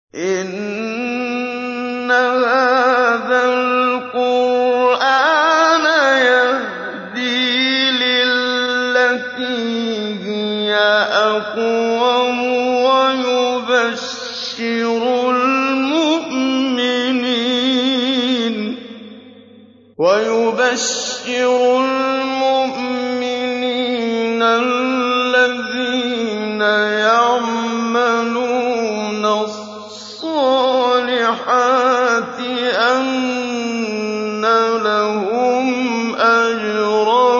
إِنَّ هَٰذَا الْقُرْآنَ يَهْدِي لِلَّتِي هِيَ أَقْوَمُ وَيُبَشِّرُ الْمُؤْمِنِينَ الَّذِينَ يَعْمَلُونَ الصَّالِحَاتِ أَنَّ لَهُمْ أَجْرًا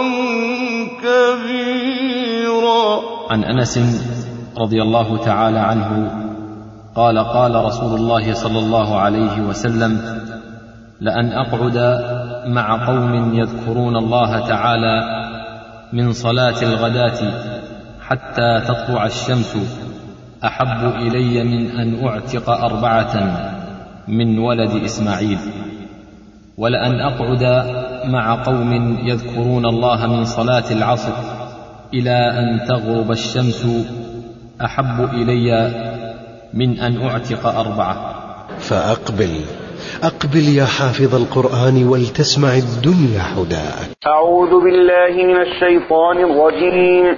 كَبِيرًا عن انس رضي الله تعالى عنه قال قال رسول الله صلى الله عليه وسلم لان اقعد مع قوم يذكرون الله تعالى من صلاه الغداه حتى تطلع الشمس احب الي من ان اعتق اربعه من ولد اسماعيل ولان اقعد مع قوم يذكرون الله من صلاه العصر الى ان تغرب الشمس احب الي من ان اعتق اربعه فأقبل أقبل يا حافظ القرآن ولتسمع الدنيا حداك أعوذ بالله من الشيطان الرجيم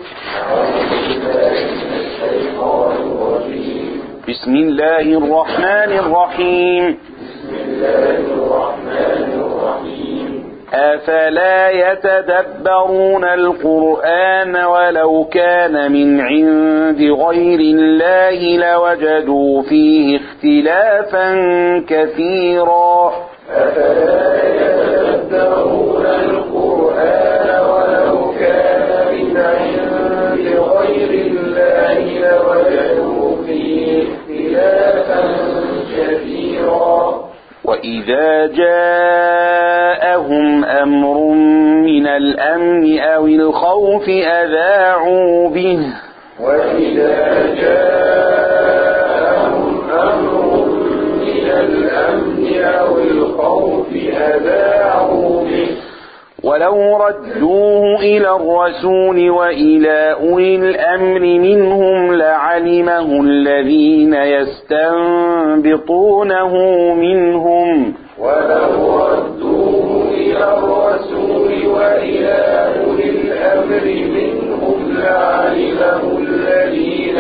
بسم الله الرحمن الرحيم أفلا يتدبرون القرآن ولو كان من عند غير الله لوجدوا فيه اختلافا كثيرا أفلا يتدبرون القرآن ولو كان من عند غير الله لوجدوا فيه اختلافا كثيرا وإذا جاءهم أمر من الأمن أو الخوف أذاعوا به وإذا جاءهم أمر من الأمن أو الخوف أذاعوا به ولو ردوه إلى الرسول وإلى أولي الأمر منهم لعلمه الذين يستنبطونه منهم ولو ردوه إلى الرسول وإلى أولي الأمر منهم لعلمه الذين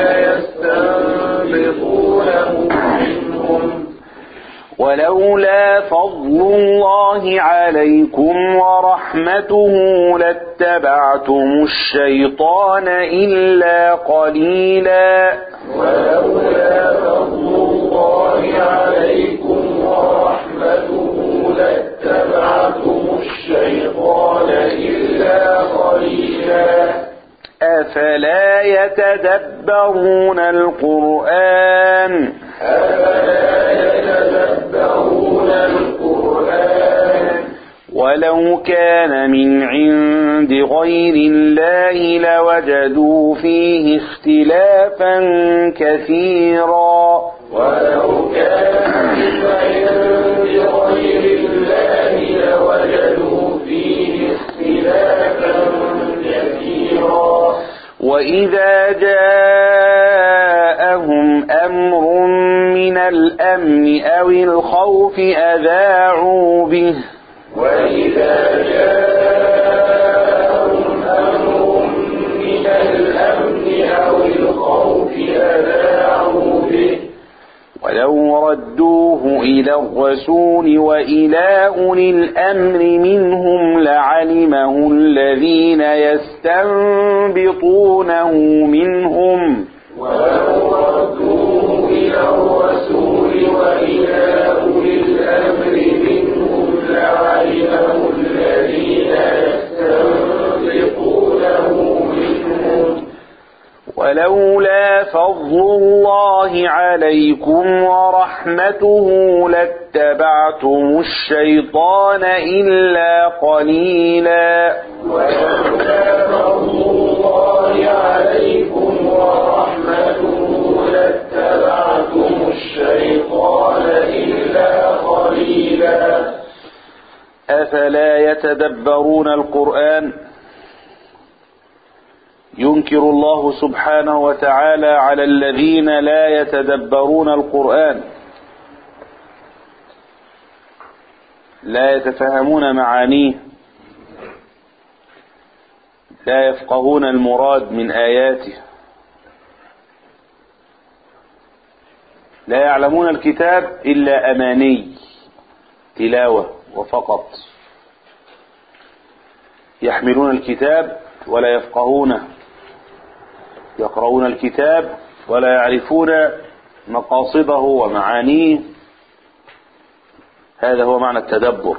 يستنبطونه منهم ولولا فضل الله عليكم ورحمته لاتبعتم الشيطان إلا قليلا ولولا فضل الله عليكم ورحمته لاتبعتم الشيطان إلا قليلا أفلا يتدبرون القرآن أفلا يتدبرون القرآن ولو كان من عند غير الله لوجدوا فيه اختلافا كثيرا ولو كان من عند غير الله لوجدوا فيه اختلافا كثيرا وإذا جاءهم أمر من الأمن أو الخوف أذاعوا به وإذا جاءهم أمر من الأمن أو الخوف أذاعوا به ولو ردوه إلى الرسول وإلى أولي الأمر منهم لعلمه الذين يستنبطونه منهم ولو ردوه إلى الرسول وإلى أولي الأمر منهم لعلمه الذين يستنبطونه منهم ولولا فضل الله عليكم ورحمته لاتبعتم الشيطان إلا قليلا ولولا فضل الله عليكم ورحمته لاتبعتم الشيطان إلا قليلا أفلا يتدبرون القرآن ينكر الله سبحانه وتعالى على الذين لا يتدبرون القرآن لا يتفهمون معانيه لا يفقهون المراد من آياته لا يعلمون الكتاب إلا أماني تلاوة وفقط يحملون الكتاب ولا يفقهونه يقرؤون الكتاب ولا يعرفون مقاصده ومعانيه هذا هو معنى التدبر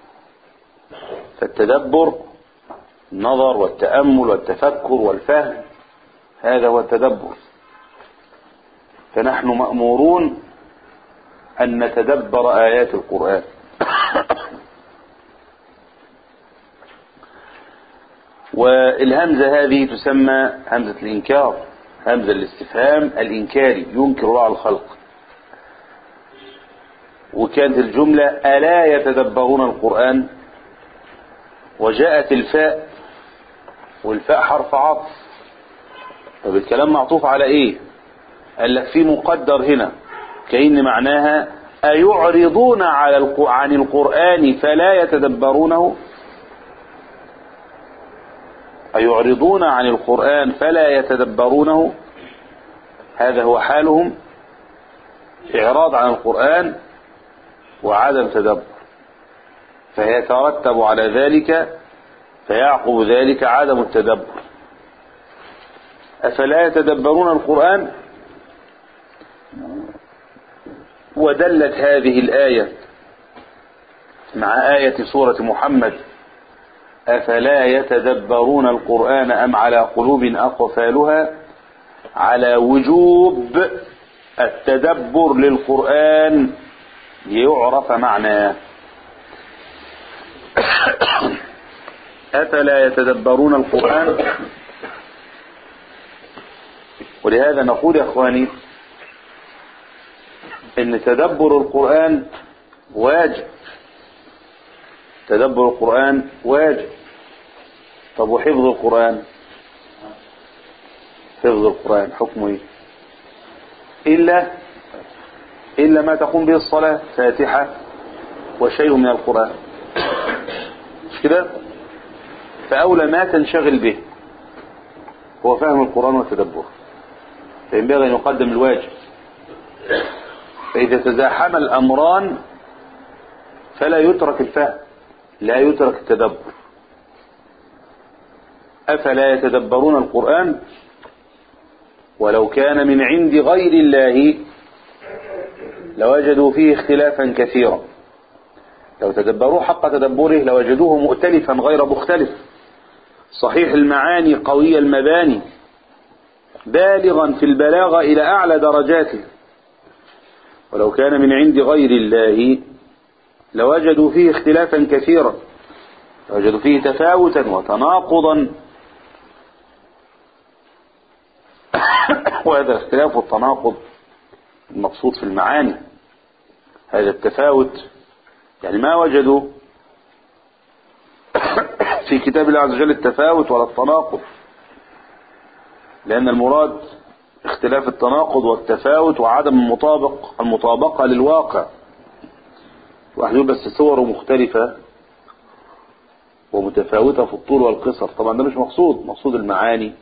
فالتدبر النظر والتأمل والتفكر والفهم هذا هو التدبر فنحن مأمورون أن نتدبر آيات القرآن والهمزة هذه تسمى همزة الإنكار همزة الاستفهام الإنكاري ينكر الله على الخلق وكانت الجملة ألا يتدبرون القرآن وجاءت الفاء والفاء حرف عطف طب الكلام معطوف على ايه قال لك في مقدر هنا كأن معناها أيعرضون على الق... عن القرآن فلا يتدبرونه أيعرضون عن القرآن فلا يتدبرونه هذا هو حالهم إعراض عن القرآن وعدم تدبر فيترتب على ذلك فيعقب ذلك عدم التدبر أفلا يتدبرون القرآن ودلت هذه الآية مع آية سورة محمد أفلا يتدبرون القرآن أم على قلوب أقفالها على وجوب التدبر للقرآن ليعرف معناه أفلا يتدبرون القرآن ولهذا نقول يا أخواني إن تدبر القرآن واجب تدبر القرآن واجب طب وحفظ القرآن حفظ القرآن حكمه ايه إلا إلا ما تقوم به الصلاة فاتحة وشيء من القرآن مش كده فأولى ما تنشغل به هو فهم القرآن وتدبره فينبغي أن يقدم الواجب فإذا تزاحم الأمران فلا يترك الفهم لا يترك التدبر أفلا يتدبرون القرآن ولو كان من عند غير الله لوجدوا فيه اختلافا كثيرا لو تدبروا حق تدبره لوجدوه مؤتلفا غير مختلف صحيح المعاني قوي المباني بالغا في البلاغة إلى أعلى درجاته ولو كان من عند غير الله لوجدوا فيه اختلافا كثيرا لوجدوا فيه تفاوتا وتناقضا وهذا الاختلاف والتناقض المقصود في المعاني هذا التفاوت يعني ما وجدوا في كتاب الله عز وجل التفاوت ولا التناقض لأن المراد اختلاف التناقض والتفاوت وعدم المطابق المطابقة للواقع واحد يقول بس صوره مختلفة ومتفاوتة في الطول والقصر طبعا ده مش مقصود مقصود المعاني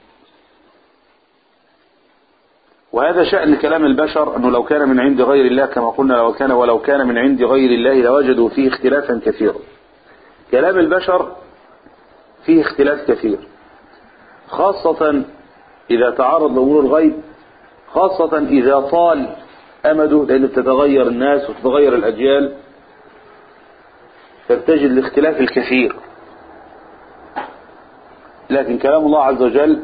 وهذا شأن كلام البشر أنه لو كان من عند غير الله كما قلنا لو كان ولو كان من عند غير الله لوجدوا فيه اختلافا كثيرا كلام البشر فيه اختلاف كثير خاصة إذا تعرض لأمور الغيب خاصة إذا طال أمده لأن بتتغير الناس وتتغير الأجيال فبتجد الاختلاف الكثير لكن كلام الله عز وجل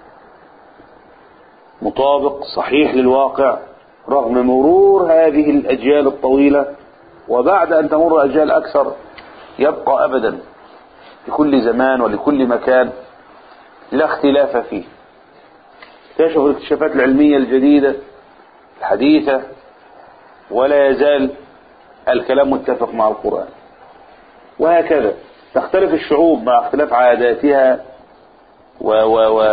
مطابق صحيح للواقع رغم مرور هذه الأجيال الطويلة وبعد أن تمر أجيال أكثر يبقى أبدا لكل زمان ولكل مكان لا اختلاف فيه اكتشف الاكتشافات العلمية الجديدة الحديثة ولا يزال الكلام متفق مع القرآن وهكذا تختلف الشعوب مع اختلاف عاداتها و و و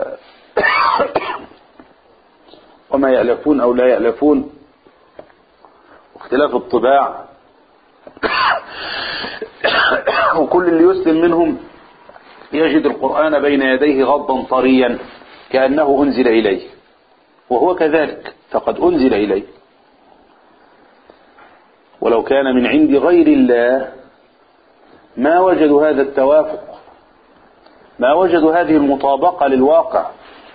وما يألفون أو لا يألفون واختلاف الطباع وكل اللي يسلم منهم يجد القرآن بين يديه غضا طريا كأنه أنزل إليه وهو كذلك فقد أنزل إليه ولو كان من عند غير الله ما وجدوا هذا التوافق ما وجدوا هذه المطابقة للواقع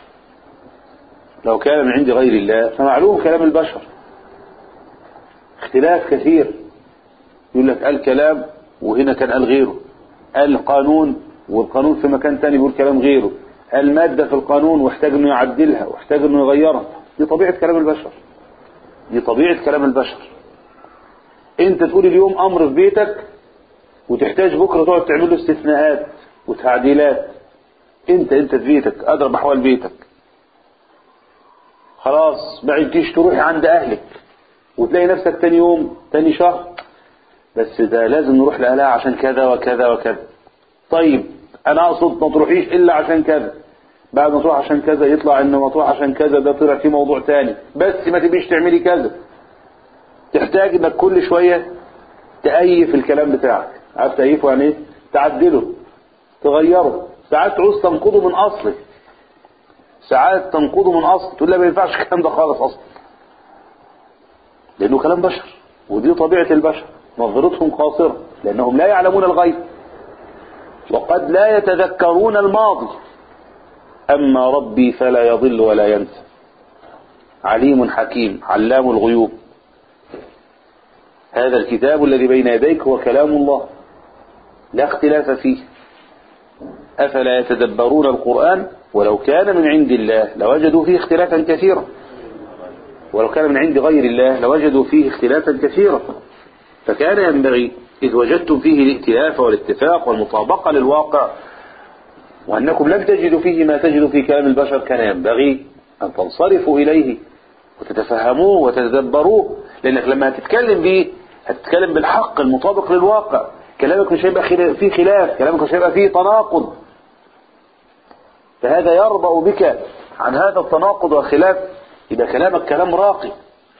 لو كان من عند غير الله فمعلوم كلام البشر اختلاف كثير يقول لك قال كلام وهنا كان قال غيره قال قانون والقانون في مكان تاني بيقول كلام غيره قال مادة في القانون واحتاج انه يعدلها واحتاج انه يغيرها دي طبيعة كلام البشر دي طبيعة كلام البشر انت تقول اليوم امر في بيتك وتحتاج بكرة تقعد تعمل له استثناءات وتعديلات انت انت في بيتك اضرب احوال بيتك خلاص ما عدتيش تروحي عند اهلك وتلاقي نفسك تاني يوم تاني شهر بس ده لازم نروح لأهلها عشان كذا وكذا وكذا طيب انا اقصد ما تروحيش الا عشان كذا بعد ما تروح عشان كذا يطلع ان ما تروح عشان كذا ده طلع في موضوع تاني بس ما تبيش تعملي كذا تحتاج انك كل شوية تأيف الكلام بتاعك عارف تأيفه يعني ايه تعدله تغيره ساعات تعوز تنقضه من اصله ساعات تنقضه من اصله تقول لا ما ينفعش الكلام ده خالص اصلا لانه كلام بشر ودي طبيعة البشر نظرتهم قاصرة لانهم لا يعلمون الغيب وقد لا يتذكرون الماضي اما ربي فلا يضل ولا ينسى عليم حكيم علام الغيوب هذا الكتاب الذي بين يديك هو كلام الله لا اختلاف فيه أفلا يتدبرون القرآن ولو كان من عند الله لوجدوا فيه اختلافا كثيرا ولو كان من عند غير الله لوجدوا فيه اختلافا كثيرا فكان ينبغي إذ وجدتم فيه الائتلاف والاتفاق والمطابقة للواقع وأنكم لم تجدوا فيه ما تجدوا في كلام البشر كان ينبغي أن تنصرفوا إليه وتتفهموه وتتدبروه لأنك لما هتتكلم به هتتكلم بالحق المطابق للواقع كلامك مش هيبقى فيه خلاف كلامك مش هيبقى فيه تناقض فهذا يربأ بك عن هذا التناقض والخلاف يبقى كلامك كلام راقي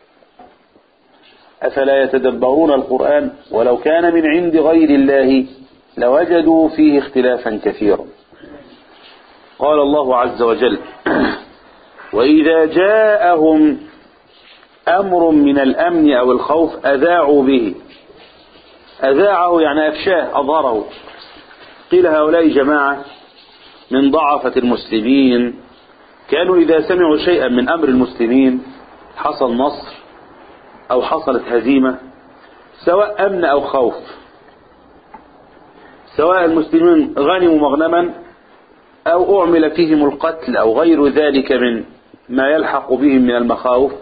أفلا يتدبرون القرآن ولو كان من عند غير الله لوجدوا فيه اختلافا كثيرا قال الله عز وجل وإذا جاءهم أمر من الأمن أو الخوف أذاعوا به أذاعه يعني أفشاه أظهره قيل هؤلاء جماعة من ضعفة المسلمين كانوا إذا سمعوا شيئا من أمر المسلمين حصل نصر أو حصلت هزيمة سواء أمن أو خوف سواء المسلمين غنموا مغنما أو أعمل فيهم القتل أو غير ذلك من ما يلحق بهم من المخاوف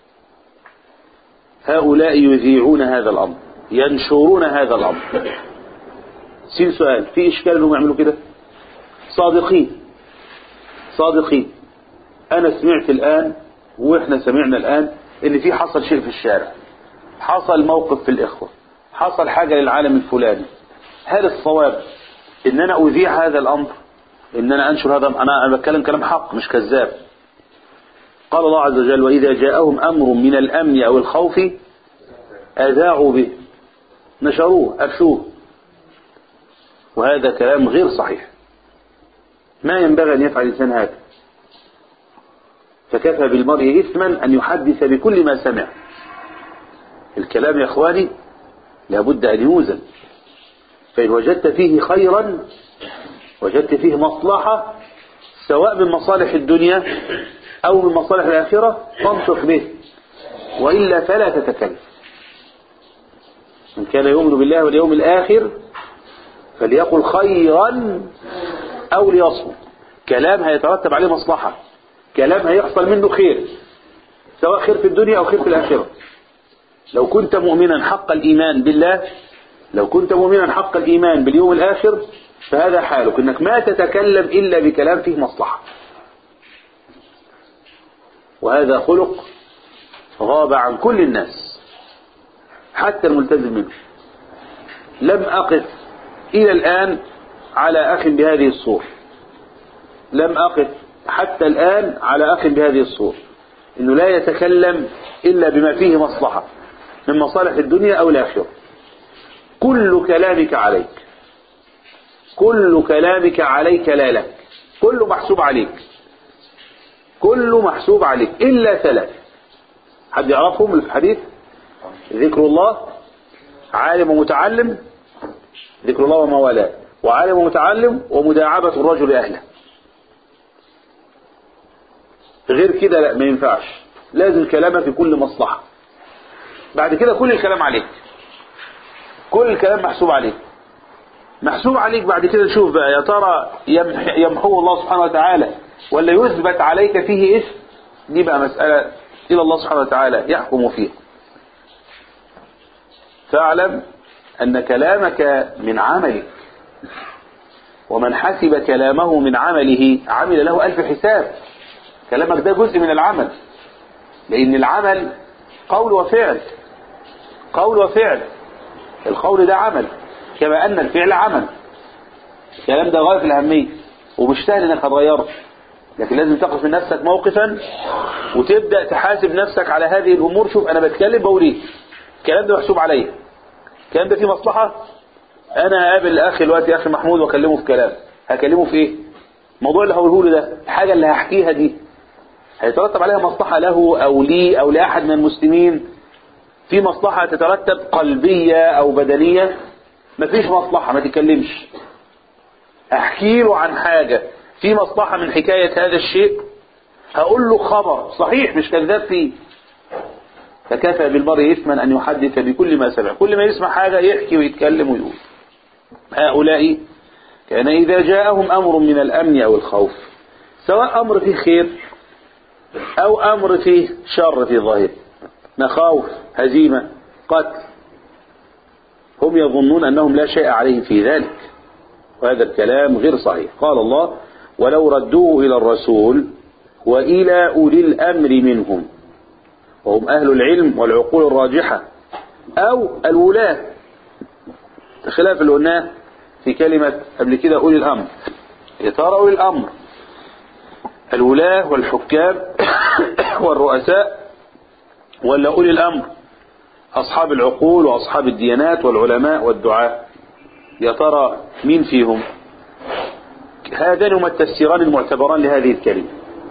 هؤلاء يذيعون هذا الأمر ينشرون هذا الأمر سين سؤال في إشكال أنهم يعملوا كده صادقين صادقين أنا سمعت الآن وإحنا سمعنا الآن إن في حصل شيء في الشارع حصل موقف في الإخوة حصل حاجة للعالم الفلاني هل الصواب إن أنا أذيع هذا الأمر إن أنا أنشر هذا أنا أنا بتكلم كلام حق مش كذاب قال الله عز وجل وإذا جاءهم أمر من الأمن أو الخوف أذاعوا به نشروه أفشوه وهذا كلام غير صحيح ما ينبغي أن يفعل الإنسان هذا فكفى بالمرء إثما أن يحدث بكل ما سمع الكلام يا إخواني لابد أن يوزن فإن وجدت فيه خيرا وجدت فيه مصلحة سواء من مصالح الدنيا أو من مصالح الآخرة فانطق به وإلا فلا تتكلم من كان يؤمن بالله واليوم الآخر فليقل خيرا أو ليصمت كلام هيترتب عليه مصلحة كلام هيحصل منه خير سواء خير في الدنيا أو خير في الآخرة لو كنت مؤمنا حق الإيمان بالله لو كنت مؤمنا حق الإيمان باليوم الآخر فهذا حالك انك ما تتكلم إلا بكلام فيه مصلحة وهذا خلق غاب عن كل الناس حتى الملتزم منه لم أقف إلى الآن على أخ بهذه الصورة لم أقف حتى الآن على أخ بهذه الصورة إنه لا يتكلم إلا بما فيه مصلحة من مصالح الدنيا أو الآخرة كل كلامك عليك كل كلامك عليك لا لك كله محسوب عليك كله محسوب عليك إلا ثلاث حد يعرفهم اللي في الحديث ذكر الله عالم ومتعلم ذكر الله وما والاه وعالم ومتعلم ومداعبة الرجل أهله غير كده لا ما ينفعش لازم كلامك يكون لمصلحة بعد كده كل الكلام عليك كل الكلام محسوب عليك محسوب عليك بعد كده نشوف بقى يا ترى يمح- يمحوه الله سبحانه وتعالى ولا يثبت عليك فيه اسم دي بقى مسألة إلى الله سبحانه وتعالى يحكم فيها فاعلم أن كلامك من عملك ومن حسب كلامه من عمله عمل له ألف حساب كلامك ده جزء من العمل لأن العمل قول وفعل قول وفعل القول ده عمل كما أن الفعل عمل الكلام ده غاية في الأهمية ومش سهل إنك هتغيره لكن لازم تقف من نفسك موقفا وتبدأ تحاسب نفسك على هذه الأمور شوف أنا بتكلم بقول إيه الكلام ده محسوب عليا الكلام ده فيه مصلحة أنا هقابل أخي دلوقتي أخي محمود وأكلمه في كلام هكلمه في إيه الموضوع اللي هقوله له ده الحاجة اللي هحكيها دي هيترتب عليها مصلحة له أو لي أو لأحد من المسلمين في مصلحة تترتب قلبية أو بدنية مفيش مصلحة ما تتكلمش احكي له عن حاجة في مصلحة من حكاية هذا الشيء هقول له خبر صحيح مش كذاب فيه فكفى بالمرء إثما أن يحدث بكل ما سمع كل ما يسمع حاجة يحكي ويتكلم ويقول هؤلاء كان إذا جاءهم أمر من الأمن أو الخوف سواء أمر فيه خير أو أمر فيه شر في ظاهر مخاوف هزيمة قتل هم يظنون أنهم لا شيء عليهم في ذلك وهذا الكلام غير صحيح قال الله ولو ردوه إلى الرسول وإلى أولي الأمر منهم وهم أهل العلم والعقول الراجحة أو الولاة خلاف اللي قلناه في كلمة قبل كده أولي الأمر يا ترى أولي الأمر الولاة والحكام والرؤساء ولا أولي الأمر أصحاب العقول وأصحاب الديانات والعلماء والدعاء يا ترى مين فيهم هذان هما التفسيران المعتبران لهذه الكلمة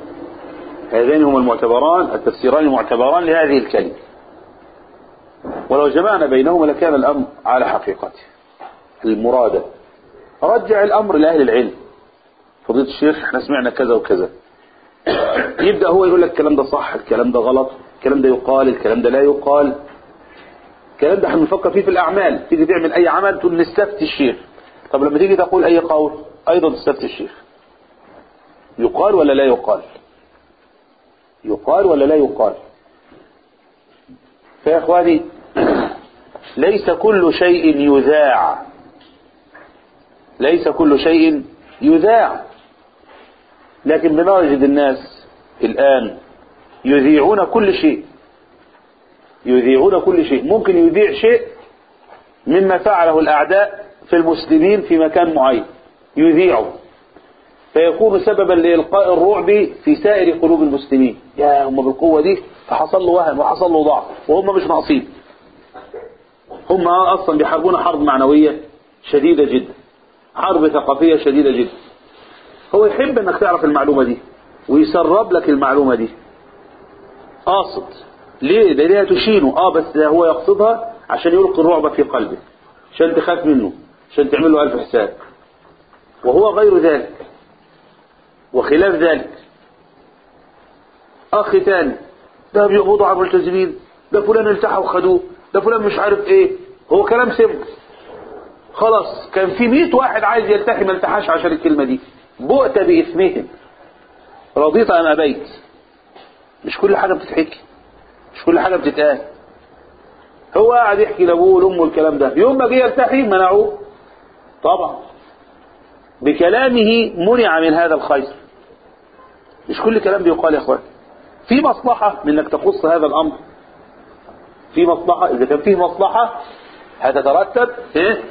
هذان هما المعتبران التفسيران المعتبران لهذه الكلمة ولو جمعنا بينهما لكان الأمر على حقيقته المرادة رجع الأمر لأهل العلم فضيلة الشيخ احنا سمعنا كذا وكذا يبدأ هو يقول لك الكلام ده صح الكلام ده غلط الكلام ده يقال الكلام ده لا يقال الكلام ده احنا بنفكر فيه في الأعمال تيجي تعمل أي عمل تقول نستفتي الشيخ طب لما تيجي تقول أي قول أيضا تستفتي الشيخ يقال ولا لا يقال يقال ولا لا يقال فيا إخواني ليس كل شيء يذاع ليس كل شيء يذاع لكن بنجد الناس الآن يذيعون كل شيء يذيعون كل شيء ممكن يذيع شيء مما فعله الأعداء في المسلمين في مكان معين يذيعه فيكون سببا لإلقاء الرعب في سائر قلوب المسلمين يا هم بالقوة دي فحصل له وهن وحصل له ضعف وهم مش ناقصين هم أصلا بيحاربون حرب معنوية شديدة جدا حرب ثقافية شديدة جدا هو يحب انك تعرف المعلومة دي ويسرب لك المعلومة دي قاصد ليه ده ليه تشينه اه بس هو يقصدها عشان يلقي الرعب في قلبك عشان تخاف منه عشان تعمل له ألف حساب وهو غير ذلك وخلاف ذلك أخ تاني ده بيقبضوا على الملتزمين ده فلان التحى وخدوه ده فلان مش عارف ايه هو كلام سم خلاص كان في 100 واحد عايز يلتحي ما التحاش عشان الكلمة دي بؤت بإثمهم رضيت أم أبيت مش كل حاجة بتتحكي مش كل حاجة بتتقال هو قاعد يحكي لابوه ولامه الكلام ده يوم ما جه يلتحي منعوه طبعا بكلامه منع من هذا الخير مش كل كلام بيقال يا اخوان في مصلحة من انك تخص هذا الامر في مصلحة اذا كان فيه مصلحة هتترتب إيه؟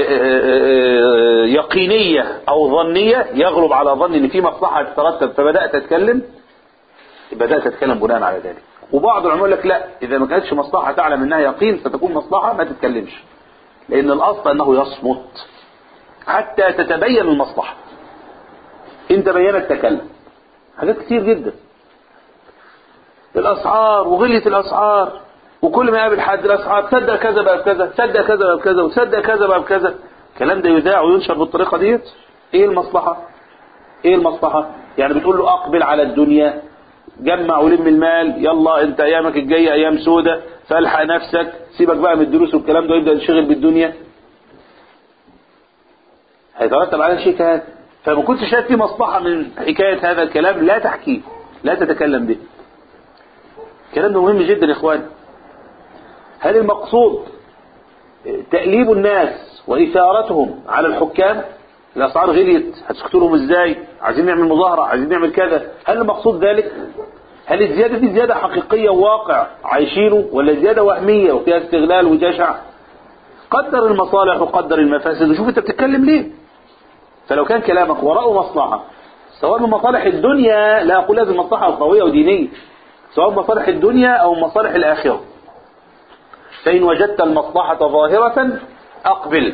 يقينية او ظنية يغلب على ظن ان في مصلحة تترتب فبدأت اتكلم بدأت اتكلم بناء على ذلك وبعض العلماء لك لا اذا ما كانتش مصلحة تعلم انها يقين ستكون مصلحة ما تتكلمش لان الاصل انه يصمت حتى تتبين المصلحة إن تبينت تكلم حاجات كتير جدا الأسعار وغلية الأسعار وكل ما يقابل حد الأسعار تصدق كذا بقى بكذا تصدق كذا بقى بكذا وتصدق كذا بقى بكذا الكلام ده يذاع وينشر بالطريقة ديت ايه المصلحة ايه المصلحة يعني بتقول له اقبل على الدنيا جمع ولم المال يلا انت ايامك الجاية ايام سودة فالحق نفسك سيبك بقى من الدروس والكلام ده ويبدأ ينشغل بالدنيا هيترتب على شيء هذا فما كنت شايف في مصلحة من حكاية هذا الكلام لا تحكيه لا تتكلم به الكلام ده مهم جدا يا اخوان هل المقصود تأليب الناس وإثارتهم على الحكام الأسعار غليت هتسكتوا لهم ازاي عايزين نعمل مظاهرة عايزين نعمل كذا هل المقصود ذلك هل الزيادة دي زيادة حقيقية وواقع عايشينه ولا زيادة وهمية وفيها استغلال وجشع قدر المصالح وقدر المفاسد وشوف انت بتتكلم ليه فلو كان كلامك وراءه مصلحة سواء من مصالح الدنيا لا أقول لازم مصلحة قوية ودينية سواء مصالح الدنيا أو مصالح الآخرة فإن وجدت المصلحة ظاهرة أقبل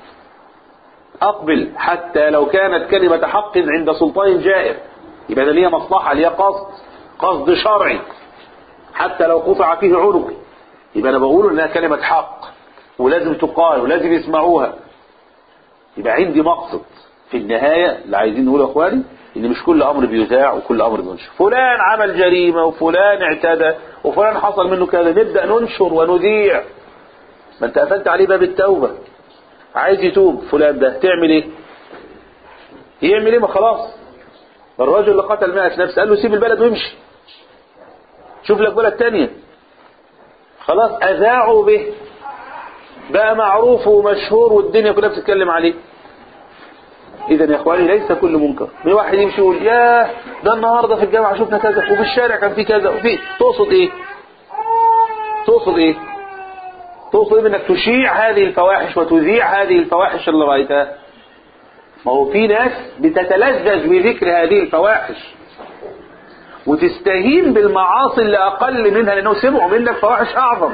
أقبل حتى لو كانت كلمة حق عند سلطان جائر يبقى ده ليها مصلحة ليها قصد قصد شرعي حتى لو قطع فيه عنقي يبقى أنا بقول إنها كلمة حق ولازم تقال ولازم يسمعوها يبقى عندي مقصد في النهاية اللي عايزين نقوله يا اخواني ان مش كل امر بيذاع وكل امر بينشر فلان عمل جريمة وفلان اعتدى وفلان حصل منه كذا نبدأ ننشر ونذيع ما انت قفلت عليه باب التوبة عايز يتوب فلان ده تعمل ايه يعمل ايه ما خلاص الراجل اللي قتل 100 نفس قال له سيب البلد وامشي شوف لك بلد تانية خلاص اذاعوا به بقى معروف ومشهور والدنيا كلها بتتكلم عليه اذا يا اخواني ليس كل منكر من واحد يمشي يقول ياه ده النهارده في الجامعه شفنا كذا وفي الشارع كان في كذا وفي تقصد ايه تقصد ايه تقصد ايه انك تشيع هذه الفواحش وتذيع هذه الفواحش اللي رايتها ما هو في ناس بتتلذذ بذكر هذه الفواحش وتستهين بالمعاصي اللي اقل منها لانه سمعوا منك فواحش اعظم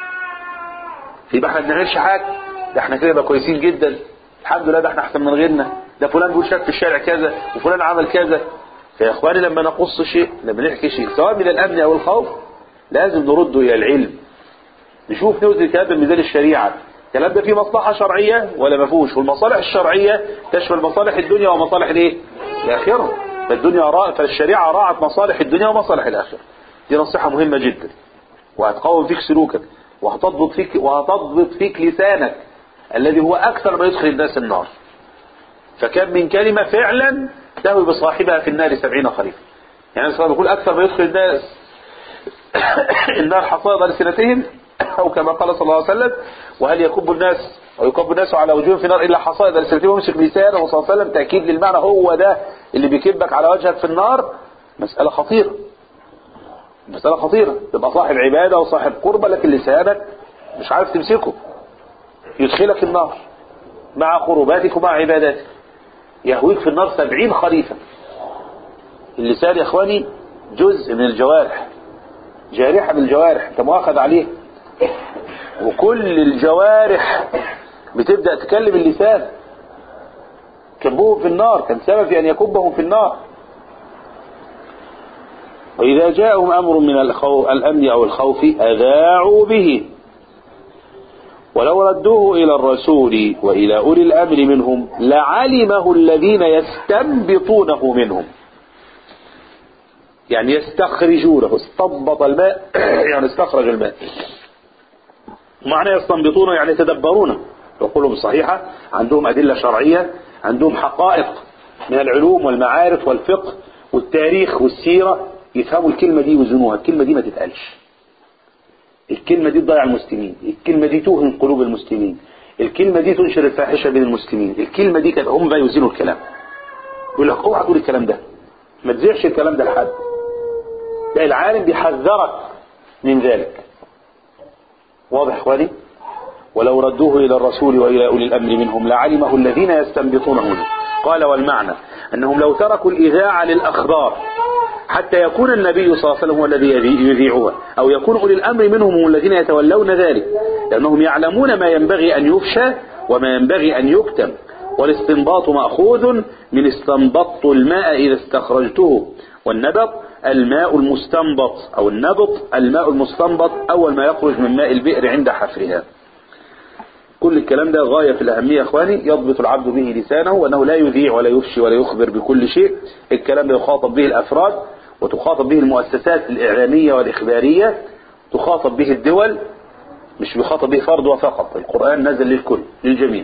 يبقى احنا ما بنعملش حاجه ده احنا كده بقى كويسين جدا الحمد لله ده احنا احسن من غيرنا ده فلان بيقول شاف في الشارع كذا وفلان عمل كذا فيا اخواني لما نقص شيء لما نحكي شيء سواء من الامن او الخوف لازم نرده الى العلم نشوف نوزن الكلام بميزان الشريعه الكلام ده فيه مصلحه شرعيه ولا ما فيهوش والمصالح الشرعيه تشمل مصالح الدنيا ومصالح الايه الاخره فالدنيا راء فالشريعه راعت مصالح الدنيا ومصالح الاخره دي نصيحه مهمه جدا وهتقوم فيك سلوكك وهتضبط فيك وهتضبط فيك لسانك الذي هو أكثر ما يدخل الناس النار فكم من كلمة فعلا تهوي بصاحبها في النار سبعين خريفا يعني صلى بيقول أكثر ما يدخل الناس النار حصائد ألسنتهم أو كما قال صلى الله عليه وسلم وهل يكب الناس أو يكب الناس على وجوههم في النار إلا حصائد ألسنتهم ويمسك لسانه صلى الله عليه وسلم تأكيد للمعنى هو ده اللي بيكبك على وجهك في النار مسألة خطيرة مسألة خطيرة تبقى صاحب عبادة وصاحب قربة لكن لسانك مش عارف تمسكه يدخلك النار مع قرباتك ومع عباداتك يهويك في النار سبعين خريفا اللسان يا اخواني جزء من الجوارح جارحة من الجوارح انت مؤاخذ عليه وكل الجوارح بتبدأ تكلم اللسان كبوهم في النار كان سبب في ان يكبهم في النار وإذا جاءهم أمر من الخوف الأمن أو الخوف أذاعوا به ولو ردوه إلى الرسول وإلى أولي الأمر منهم لعلمه الذين يستنبطونه منهم يعني يستخرجونه استنبط الماء يعني استخرج الماء معنى يستنبطونه يعني يتدبرونه وقولهم صحيحة عندهم أدلة شرعية عندهم حقائق من العلوم والمعارف والفقه والتاريخ والسيرة يفهموا الكلمة دي ويوزنوها الكلمة دي ما تتقالش الكلمة دي تضيع المسلمين الكلمة دي توهن قلوب المسلمين الكلمة دي تنشر الفاحشة بين المسلمين الكلمة دي كانت هم بقى يوزنوا الكلام يقول لك اوعى تقول الكلام ده ما تذيعش الكلام ده لحد ده العالم بيحذرك من ذلك واضح اخواني ولو ردوه الى الرسول والى اولي الامر منهم لعلمه الذين يستنبطونه منه قال والمعنى انهم لو تركوا الاذاعه للاخبار حتى يكون النبي صلى الله عليه وسلم هو الذي يذيعها أو يكون أولي الأمر منهم هم الذين يتولون ذلك لأنهم يعلمون ما ينبغي أن يفشى وما ينبغي أن يكتم والاستنباط مأخوذ من استنبطت الماء إذا استخرجته والنبط الماء المستنبط أو النبط الماء المستنبط أول ما يخرج من ماء البئر عند حفرها كل الكلام ده غاية في الأهمية يا أخواني يضبط العبد به لسانه وأنه لا يذيع ولا يفشي ولا يخبر بكل شيء الكلام ده يخاطب به الأفراد وتخاطب به المؤسسات الإعلامية والإخبارية تخاطب به الدول مش بيخاطب به فرد وفقط القرآن نزل للكل للجميع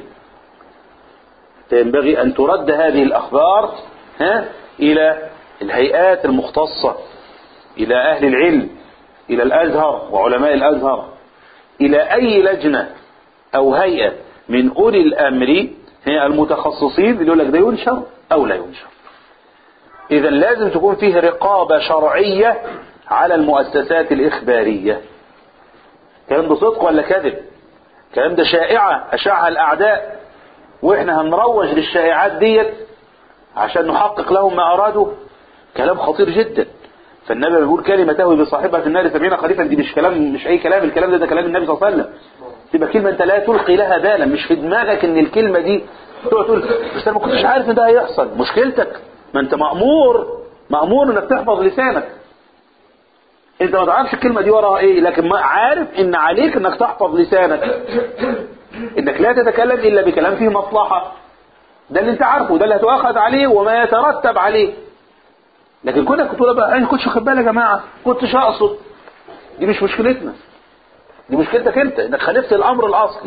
فينبغي أن ترد هذه الأخبار ها إلى الهيئات المختصة إلى أهل العلم إلى الأزهر وعلماء الأزهر إلى أي لجنة أو هيئة من أولي الأمر هي المتخصصين اللي يقول لك ده ينشر أو لا ينشر إذا لازم تكون فيه رقابة شرعية على المؤسسات الإخبارية الكلام ده صدق ولا كذب الكلام ده شائعة أشاعها الأعداء وإحنا هنروج للشائعات ديت عشان نحقق لهم ما أرادوا كلام خطير جدا فالنبي بيقول كلمته بصاحبها في النار سبعين خليفا دي مش كلام مش أي كلام الكلام ده ده كلام النبي صلى الله عليه وسلم تبقى كلمة أنت لا تلقي لها بالا مش في دماغك إن الكلمة دي تقعد تقول بس أنا ما كنتش عارف إن ده هيحصل مشكلتك ما أنت مأمور مأمور إنك تحفظ لسانك انت ما تعرفش الكلمة دي وراها ايه لكن ما عارف ان عليك انك تحفظ لسانك انك لا تتكلم الا بكلام فيه مصلحة ده اللي انت عارفه ده اللي هتؤخذ عليه وما يترتب عليه لكن كنا كنت بقى انا كنتش واخد بالي يا جماعة كنتش اقصد دي مش مشكلتنا دي مشكلتك انت انك خالفت الامر الاصلي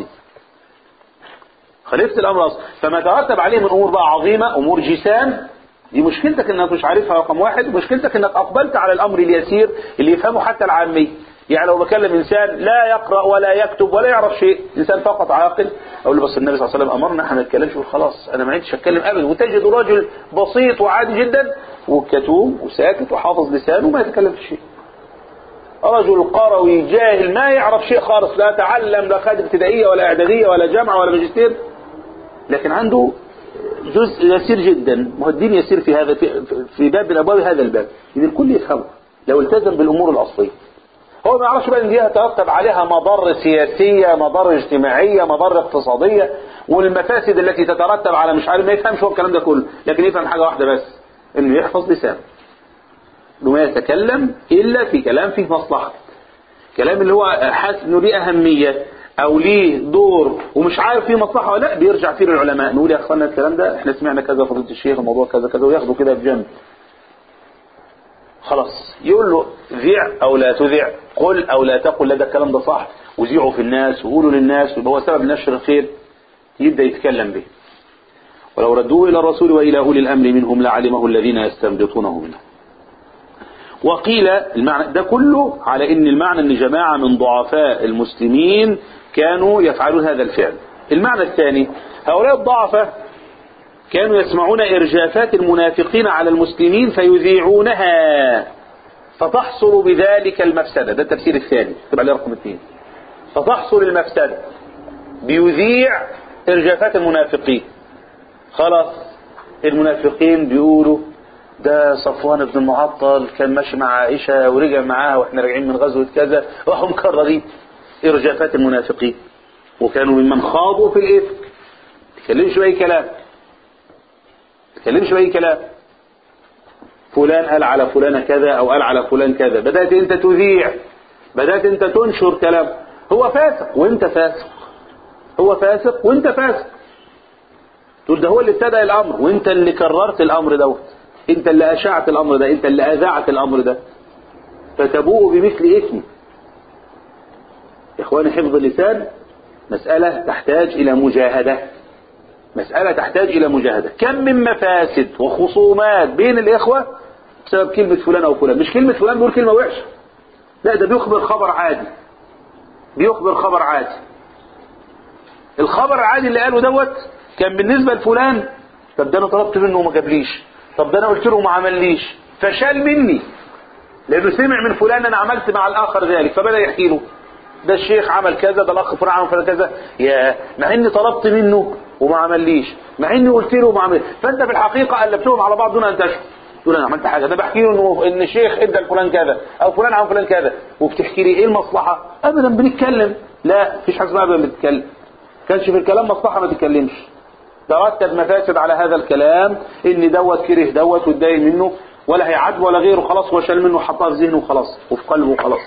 خالفت الامر الاصلي فما ترتب عليه من امور بقى عظيمة امور جسام دي مشكلتك انك مش عارفها رقم واحد ومشكلتك انك اقبلت على الامر اليسير اللي يفهمه حتى العامي يعني لو بكلم انسان لا يقرا ولا يكتب ولا يعرف شيء انسان فقط عاقل اقول له بس النبي صلى الله عليه وسلم امرنا احنا ما نتكلمش خلاص انا ما عدتش اتكلم ابدا وتجد رجل بسيط وعادي جدا وكتوم وساكت وحافظ لسانه وما يتكلم في شيء رجل قروي جاهل ما يعرف شيء خالص لا تعلم لا خد ابتدائيه ولا اعداديه ولا جامعه ولا ماجستير لكن عنده جزء يسير جدا ما هو الدين يسير في هذا في, في باب من ابواب هذا الباب ان الكل يفهمه لو التزم بالامور الاصليه هو ما يعرفش بقى ان دي هترتب عليها مضار سياسيه مضار اجتماعيه مضار اقتصاديه والمفاسد التي تترتب على مش عارف ما يفهمش هو الكلام ده كله لكن يفهم حاجه واحده بس انه يحفظ لسانه انه ما يتكلم الا في كلام فيه مصلحه كلام اللي هو حاسس انه ليه اهميه او ليه دور ومش عارف فيه مصلحه ولا لا بيرجع فيه للعلماء نقول يا اخوانا الكلام ده احنا سمعنا كذا فضيله الشيخ الموضوع كذا كذا وياخدوا كده بجنب خلاص يقول له ذيع او لا تذيع قل او لا تقل لا ده الكلام ده صح وذيعوا في الناس وقولوا للناس ويبقى هو سبب نشر الخير يبدا يتكلم به ولو ردوه الى الرسول والى اولي الامر منهم لعلمه الذين يستنبطونه منهم وقيل المعنى ده كله على ان المعنى ان جماعه من ضعفاء المسلمين كانوا يفعلون هذا الفعل المعنى الثاني هؤلاء الضعفة كانوا يسمعون إرجافات المنافقين على المسلمين فيذيعونها فتحصل بذلك المفسدة ده التفسير الثاني تبقى لي رقم اثنين فتحصل المفسدة بيذيع إرجافات المنافقين خلاص المنافقين بيقولوا ده صفوان بن المعطل كان ماشي مع عائشة ورجع معاها واحنا راجعين من غزوة كذا راحوا مكررين إرجافات المنافقين وكانوا ممن خاضوا في الإفك تكلمش بأي كلام تكلمش بأي كلام فلان قال على فلان كذا أو قال على فلان كذا بدأت أنت تذيع بدأت أنت تنشر كلام هو فاسق وأنت فاسق هو فاسق وأنت فاسق تقول ده هو اللي ابتدأ الأمر وأنت اللي كررت الأمر دوت أنت اللي أشعت الأمر ده أنت اللي أذاعت الأمر ده فتبوء بمثل إثمه إخواني حفظ اللسان مسألة تحتاج إلى مجاهدة مسألة تحتاج إلى مجاهدة كم من مفاسد وخصومات بين الإخوة بسبب كلمة فلان أو فلان مش كلمة فلان بيقول كلمة وحشة لا ده بيخبر خبر عادي بيخبر خبر عادي الخبر العادي اللي قاله دوت كان بالنسبة لفلان طب ده أنا طلبت منه وما جابليش طب ده أنا قلت له وما عمليش فشال مني لأنه سمع من فلان أنا عملت مع الآخر ذلك فبدأ يحكي له ده الشيخ عمل كذا ده الاخ فلان عمل كذا يا مع اني طلبت منه وما عمليش مع اني قلت له وما عمل فانت في الحقيقه قلبتهم على بعض دون ان تشكر تقول انا عملت حاجه ده بحكي له انه ان الشيخ ادى لفلان كذا او فلان عمل فلان كذا وبتحكي لي ايه المصلحه ابدا بنتكلم لا مفيش حاجه اسمها ابدا بنتكلم كانش في الكلام مصلحه ما تتكلمش ترتب مفاسد على هذا الكلام ان دوت كره دوت واتضايق منه ولا هيعاتبه ولا غيره خلاص هو شال منه وحطها في ذهنه وخلاص وفي قلبه وخلاص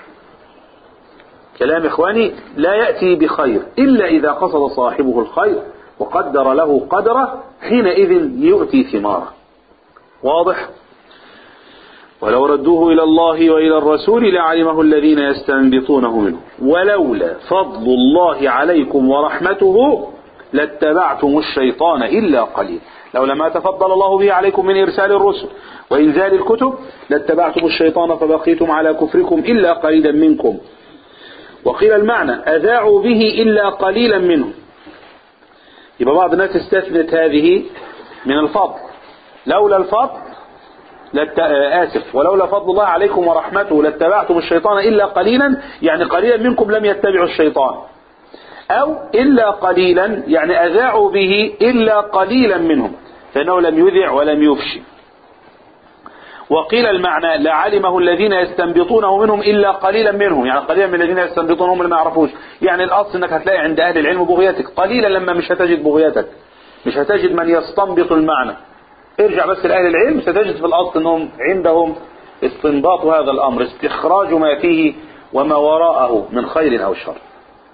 كلام إخواني لا يأتي بخير إلا إذا قصد صاحبه الخير وقدر له قدره حينئذ يؤتي ثماره واضح ولو ردوه إلى الله وإلى الرسول لعلمه الذين يستنبطونه منه ولولا فضل الله عليكم ورحمته لاتبعتم الشيطان إلا قليل لولا ما تفضل الله به عليكم من إرسال الرسل وإنزال الكتب لاتبعتم الشيطان فبقيتم على كفركم إلا قليلا منكم وقيل المعنى أذاعوا به إلا قليلا منهم يبقى بعض الناس استثنت هذه من الفضل لولا الفضل لت... آسف ولولا فضل الله عليكم ورحمته لاتبعتم الشيطان إلا قليلا يعني قليلا منكم لم يتبعوا الشيطان أو إلا قليلا يعني أذاعوا به إلا قليلا منهم فإنه لم يذع ولم يفشي وقيل المعنى لعلمه الذين يستنبطونه منهم إلا قليلا منهم يعني قليلا من الذين يستنبطونهم اللي ما يعرفوش يعني الأصل أنك هتلاقي عند أهل العلم بغيتك قليلا لما مش هتجد بغيتك مش هتجد من يستنبط المعنى ارجع بس لأهل العلم ستجد في الأصل أنهم عندهم استنباط هذا الأمر استخراج ما فيه وما وراءه من خير أو شر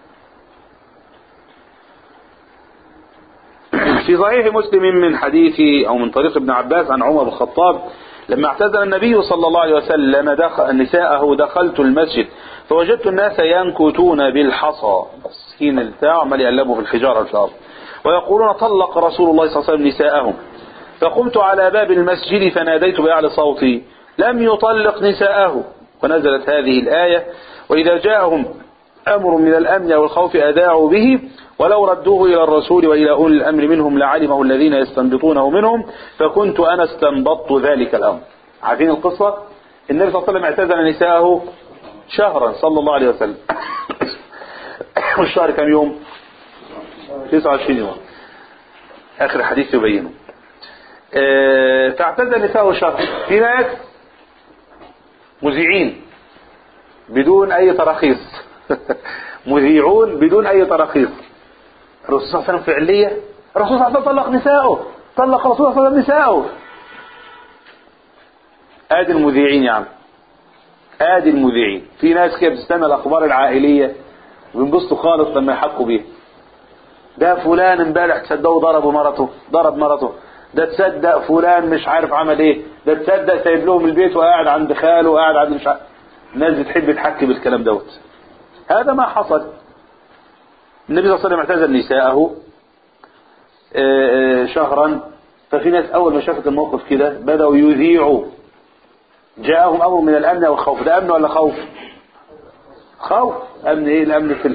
في صحيح مسلم من حديث أو من طريق ابن عباس عن عمر بن الخطاب لما اعتزل النبي صلى الله عليه وسلم دخل نساءه دخلت المسجد فوجدت الناس ينكتون بالحصى مسكين البتاع عمال يقلبوا في الحجارة في الأرض ويقولون طلق رسول الله صلى الله عليه وسلم نساءهم فقمت على باب المسجد فناديت بأعلى صوتي لم يطلق نساءه ونزلت هذه الآية وإذا جاءهم أمر من الأمن والخوف أذاعوا به ولو ردوه إلى الرسول وإلى أولي الأمر منهم لعلمه الذين يستنبطونه منهم فكنت أنا استنبطت ذلك الأمر عارفين القصة النبي صلى الله عليه وسلم اعتزل نساءه شهرا صلى الله عليه وسلم والشهر كم يوم 29 يوم آخر حديث يبينه اه فاعتزل نساءه شهر في ناس مذيعين بدون أي تراخيص مذيعون بدون أي تراخيص الرسول صلى الله عليه وسلم فعلية الرسول صلى الله عليه وسلم طلق نساءه طلق الرسول صلى الله عليه وسلم نساءه ادي المذيعين يا عم ادي المذيعين في ناس كده بتستنى الاخبار العائليه وينبسطوا خالص لما يحكوا بيها ده فلان امبارح تصدقوا ضرب مرته ضرب مرته ده تصدق فلان مش عارف عمل ايه ده تصدق سايب لهم البيت وقاعد عند خاله وقاعد عند مش عارف الناس بتحب تحكي بالكلام دوت هذا ما حصل النبي صلى الله عليه وسلم اعتزل نساءه شهرا ففي ناس اول ما شافت الموقف كده بدأوا يذيعوا جاءهم امر من الامن والخوف ده امن ولا خوف خوف امن ايه الامن في ال...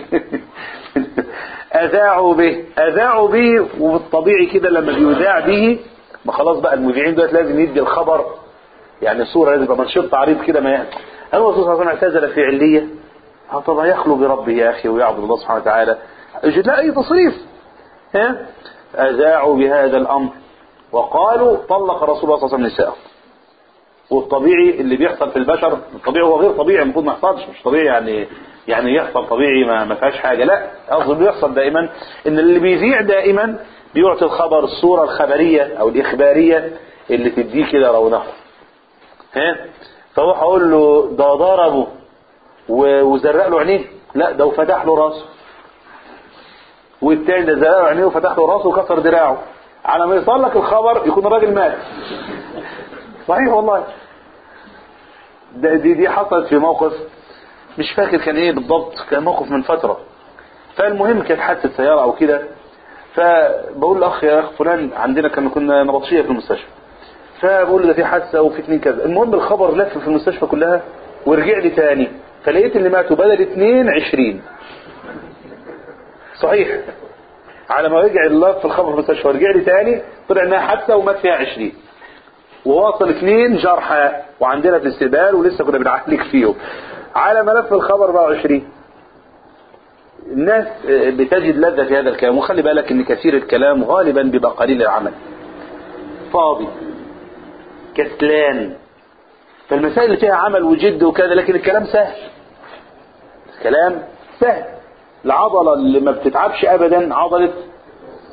اذاعوا به اذاعوا به وبالطبيعي كده لما بيذاع به ما خلاص بقى المذيعين دول لازم يدي الخبر يعني صورة لازم يبقى منشط عريض كده ما يعني هل الرسول صلى الله عليه وسلم اعتزل في علية طبعا يخلو بربه يا اخي ويعبد الله سبحانه وتعالى يجد لا اي تصريف ها اذاعوا بهذا الامر وقالوا طلق رسول الله صلى الله عليه وسلم نساءه والطبيعي اللي بيحصل في البشر الطبيعي هو غير طبيعي المفروض ما يحصلش مش طبيعي يعني يعني يحصل طبيعي ما, ما فيهاش حاجه لا قصدي بيحصل دائما ان اللي بيذيع دائما بيعطي الخبر الصوره الخبريه او الاخباريه اللي تديه كده رونقه ها فهو هقول له ده ضربه وزرق له عينيه لا ده وفتح له راسه والتاني ده زرق له عينيه وفتح له راسه وكسر دراعه على ما يوصل لك الخبر يكون الراجل مات صحيح والله ده دي دي حصلت في موقف مش فاكر كان ايه بالضبط كان موقف من فترة فالمهم كانت حادثة سيارة او كده فبقول لاخ يا اخ فلان عندنا كنا كنا نبطشية في المستشفى فبقول له ده في حادثة وفي اتنين كذا المهم الخبر لف في المستشفى كلها ورجع لي تاني فلقيت اللي ماتوا بدل اتنين عشرين صحيح على ما رجع اللف في الخبر في المستشفى ورجع لي تاني طلع انها حادثة ومات فيها عشرين وواصل اثنين جرحى وعندنا في الاستقبال ولسه كنا بنعالج فيهم على ملف الخبر بقى 20 الناس بتجد لذة في هذا الكلام وخلي بالك ان كثير الكلام غالبا بيبقى قليل العمل فاضي كسلان فالمسائل اللي فيها عمل وجد وكذا لكن الكلام سهل الكلام سهل العضلة اللي ما بتتعبش ابدا عضلة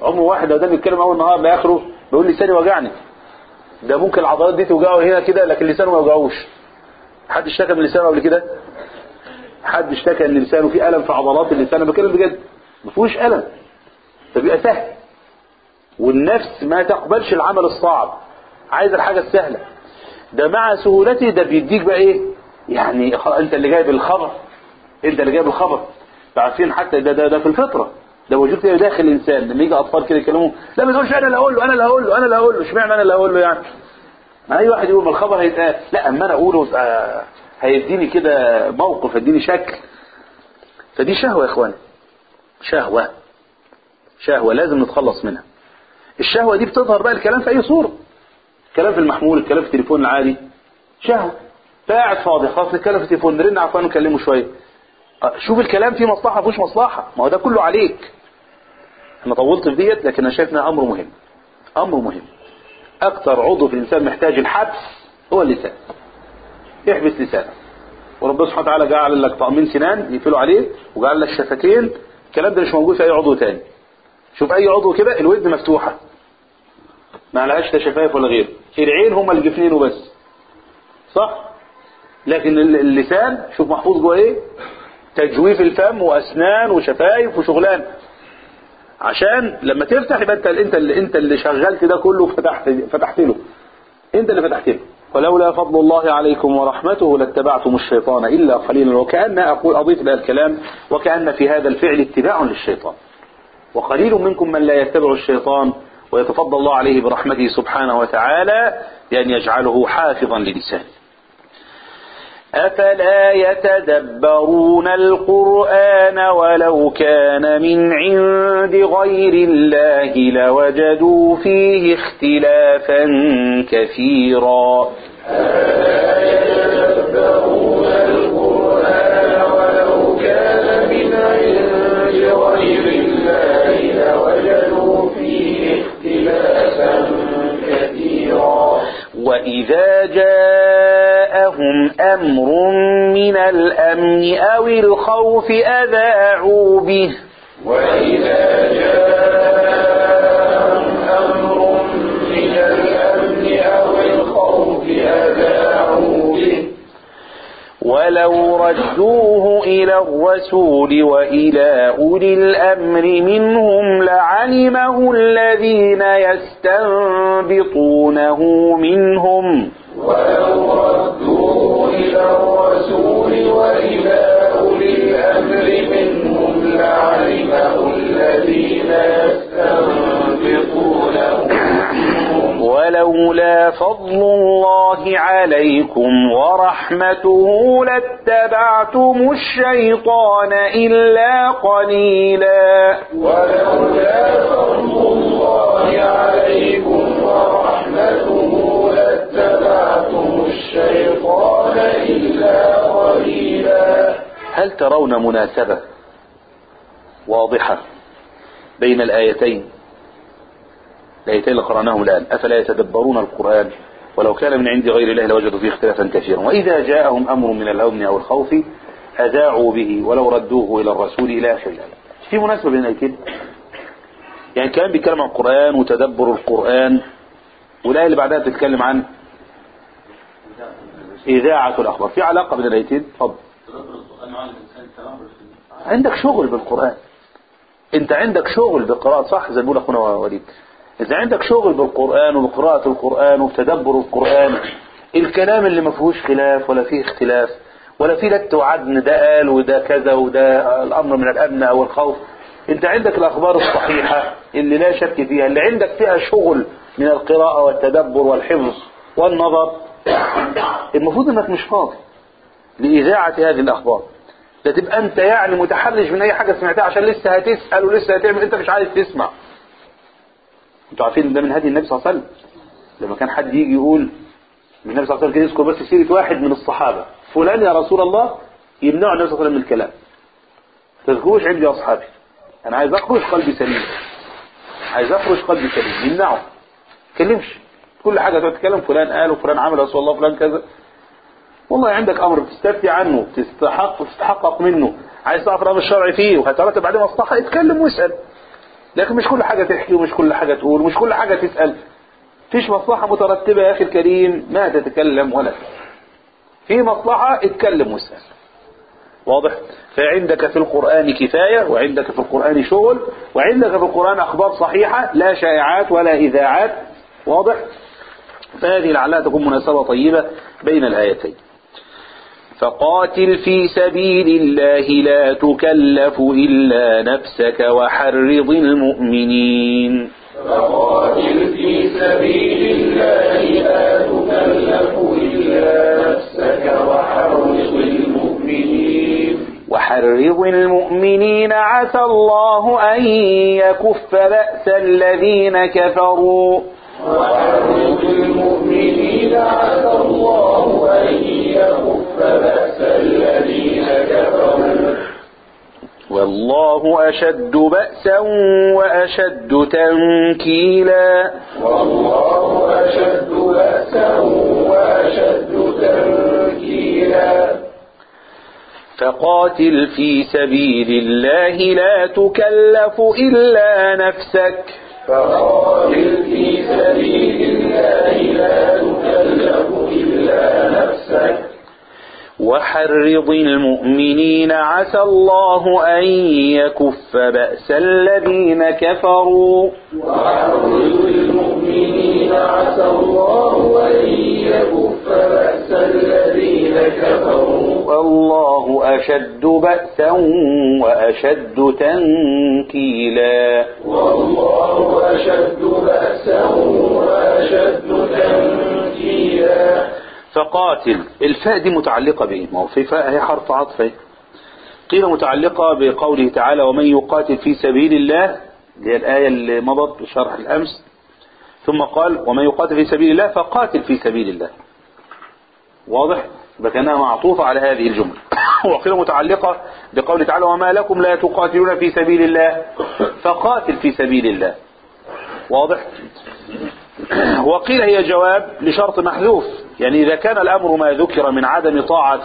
عمره واحد لو ده بيتكلم اول النهار لاخره بيقول لساني وجعني ده ممكن العضلات دي توجعه هنا كده لكن لسانه ما يوجعوش حد اشتكى من لسانه قبل كده حد اشتكى ان لسانه فيه الم في عضلات اللسان انا بتكلم بجد ما فيهوش الم فبيبقى سهل والنفس ما تقبلش العمل الصعب عايز الحاجه السهله ده مع سهولته ده بيديك بقى ايه يعني خ- انت اللي جايب الخبر انت اللي جايب الخبر عارفين حتى ده, ده ده في الفطره ده موجود كده داخل الانسان لما يجي اطفال كده يكلموا لا ما تقولش انا اللي هقول له انا اللي هقول له انا اللي هقول له اشمعنى انا اللي هقول له يعني ما اي واحد يقول ما الخبر هيتقال لا اما انا اقوله يبقى هيديني كده موقف هيديني شكل فدي شهوه يا اخواني شهوه شهوه لازم نتخلص منها الشهوه دي بتظهر بقى الكلام في اي صوره الكلام في المحمول الكلام في التليفون العادي شهوه فقاعد فاضي خلاص نتكلم في التليفون نرن على الفلان ونكلمه شويه أه، شوف الكلام فيه مصلحه ما فيهوش مصلحه ما هو ده كله عليك انا طولت في ديت لكن انا شايف انها امر مهم امر مهم اكتر عضو في الانسان محتاج الحبس هو اللسان احبس لسانك وربنا سبحانه وتعالى جعل لك طقمين سنان يقفلوا عليه وجعل لك شفتين الكلام ده مش موجود في اي عضو تاني شوف اي عضو كده الودن مفتوحه ما لهاش لا شفايف ولا غيره العين هما الجفنين وبس صح لكن ال- اللسان شوف محفوظ جوه ايه تجويف الفم واسنان وشفايف وشغلان عشان لما تفتح يبقى انت انت اللي انت اللي شغلت ده كله فتحت فتحت له انت اللي فتحت له ولولا فضل الله عليكم ورحمته لاتبعتم الشيطان الا قليلا وكان اقول اضيف الى الكلام وكان في هذا الفعل اتباع للشيطان وقليل منكم من لا يتبع الشيطان ويتفضل الله عليه برحمته سبحانه وتعالى بأن يجعله حافظا للسانه أفلا يتدبرون القرآن ولو كان من عند غير الله لوجدوا فيه اختلافا كثيرا يتدبرون القرآن ولو كان من عند غير الله لوجدوا فيه اختلافا كثيرا وإذا جاءهم أمر من الأمن أو الخوف أذاعوا به وإذا جاءهم أمر من الأمن أو الخوف أذاعوا به ولو ردوه إلى الرسول وإلى أولي الأمر منهم لعلمه الذين يستنبطونه منهم ولو ردوه إلى الرسول وإلى أولي الأمر منهم لعلمه الذين يستنبطونه منهم ولولا فضل الله عليكم ورحمته لاتبعتم الشيطان إلا قليلا ولولا فضل الله عليكم ورحمته لاتبعتم الشيطان إلا قليلا هل ترون مناسبة واضحة بين الآيتين الآيتين اللي قرأناهم الآن أفلا يتدبرون القرآن ولو كان من عند غير الله لوجدوا فيه اختلافا كثيرا وإذا جاءهم أمر من الأمن أو الخوف أذاعوا به ولو ردوه إلى الرسول إلى آخر الآية في مناسبة بين الآيتين يعني كان بيتكلم عن القرآن وتدبر القرآن والآية اللي بعدها بتتكلم عن إذاعة الأخبار في علاقة بين الآيتين اتفضل عندك شغل بالقرآن انت عندك شغل بقراءة صح زي ما بيقول اخونا وليد انت عندك شغل بالقرآن وبقراءة القرآن وبتدبر القرآن الكلام اللي ما فيهوش خلاف ولا فيه اختلاف ولا فيه لت وعدن ده قال وده كذا وده الامر من الامن او الخوف انت عندك الاخبار الصحيحة اللي لا شك فيها اللي عندك فيها شغل من القراءة والتدبر والحفظ والنظر المفروض انك مش فاضي لإذاعة هذه الأخبار ده تبقى أنت يعني متحرج من أي حاجة سمعتها عشان لسه هتسأل ولسه هتعمل أنت مش عايز تسمع أنتوا عارفين إن ده من هدي النبي صلى الله عليه وسلم لما كان حد يجي يقول من النبي صلى الله عليه وسلم كده يذكر بس سيرة واحد من الصحابة فلان يا رسول الله يمنعوا النبي صلى الله عليه وسلم من الكلام تذكروش عندي يا أصحابي أنا عايز أخرج قلبي سليم عايز أخرج قلبي سليم يمنعه ما تكلمش كل حاجة تقعد تتكلم فلان قال وفلان عمل يا رسول الله فلان كذا والله عندك امر بتستفتي عنه تستحق تستحقق منه عايز تعرف الامر الشرعي فيه وهترتب عليه مصلحه اتكلم واسال لكن مش كل حاجة تحكي ومش كل حاجة تقول ومش كل حاجة تسأل فيش مصلحة مترتبة يا أخي الكريم ما تتكلم ولا تسأل في مصلحة اتكلم واسأل واضح فعندك في القرآن كفاية وعندك في القرآن شغل وعندك في القرآن أخبار صحيحة لا شائعات ولا إذاعات واضح فهذه لعلها تكون مناسبة طيبة بين الآيتين فقاتل في سبيل الله لا تكلف إلا نفسك وحرض المؤمنين فقاتل في سبيل الله لا تكلف إلا نفسك وحرص المؤمنين وحرض المؤمنين عسى الله أن يكف بأس الذين كفروا وحرص المؤمنين عسى الله أن يكف بأس الذين كفروا والله أشد بأسا وأشد تنكيلا والله أشد بأسا وأشد تنكيلا فقاتل في سبيل الله لا تكلف إلا نفسك فقاتل في سبيل الله لا تكلف إلا نفسك وحرض المؤمنين عسى الله أن يكف بأس الذين كفروا وحرض المؤمنين عسى الله أن يكف بأس الذين كفروا والله أشد بأسا وأشد تنكيلا والله أشد بأسا وأشد تنكيلا فقاتل الفاء دي متعلقة بإيه ما هو في فاء هي حرف عطف أهي. قيل متعلقة بقوله تعالى ومن يقاتل في سبيل الله اللي هي الآية اللي مضت بشرح الأمس ثم قال ومن يقاتل في سبيل الله فقاتل في سبيل الله واضح يبقى كانها معطوفة على هذه الجملة وقيل متعلقة بقوله تعالى وما لكم لا تقاتلون في سبيل الله فقاتل في سبيل الله واضح وقيل هي جواب لشرط محذوف يعني إذا كان الأمر ما ذكر من عدم طاعة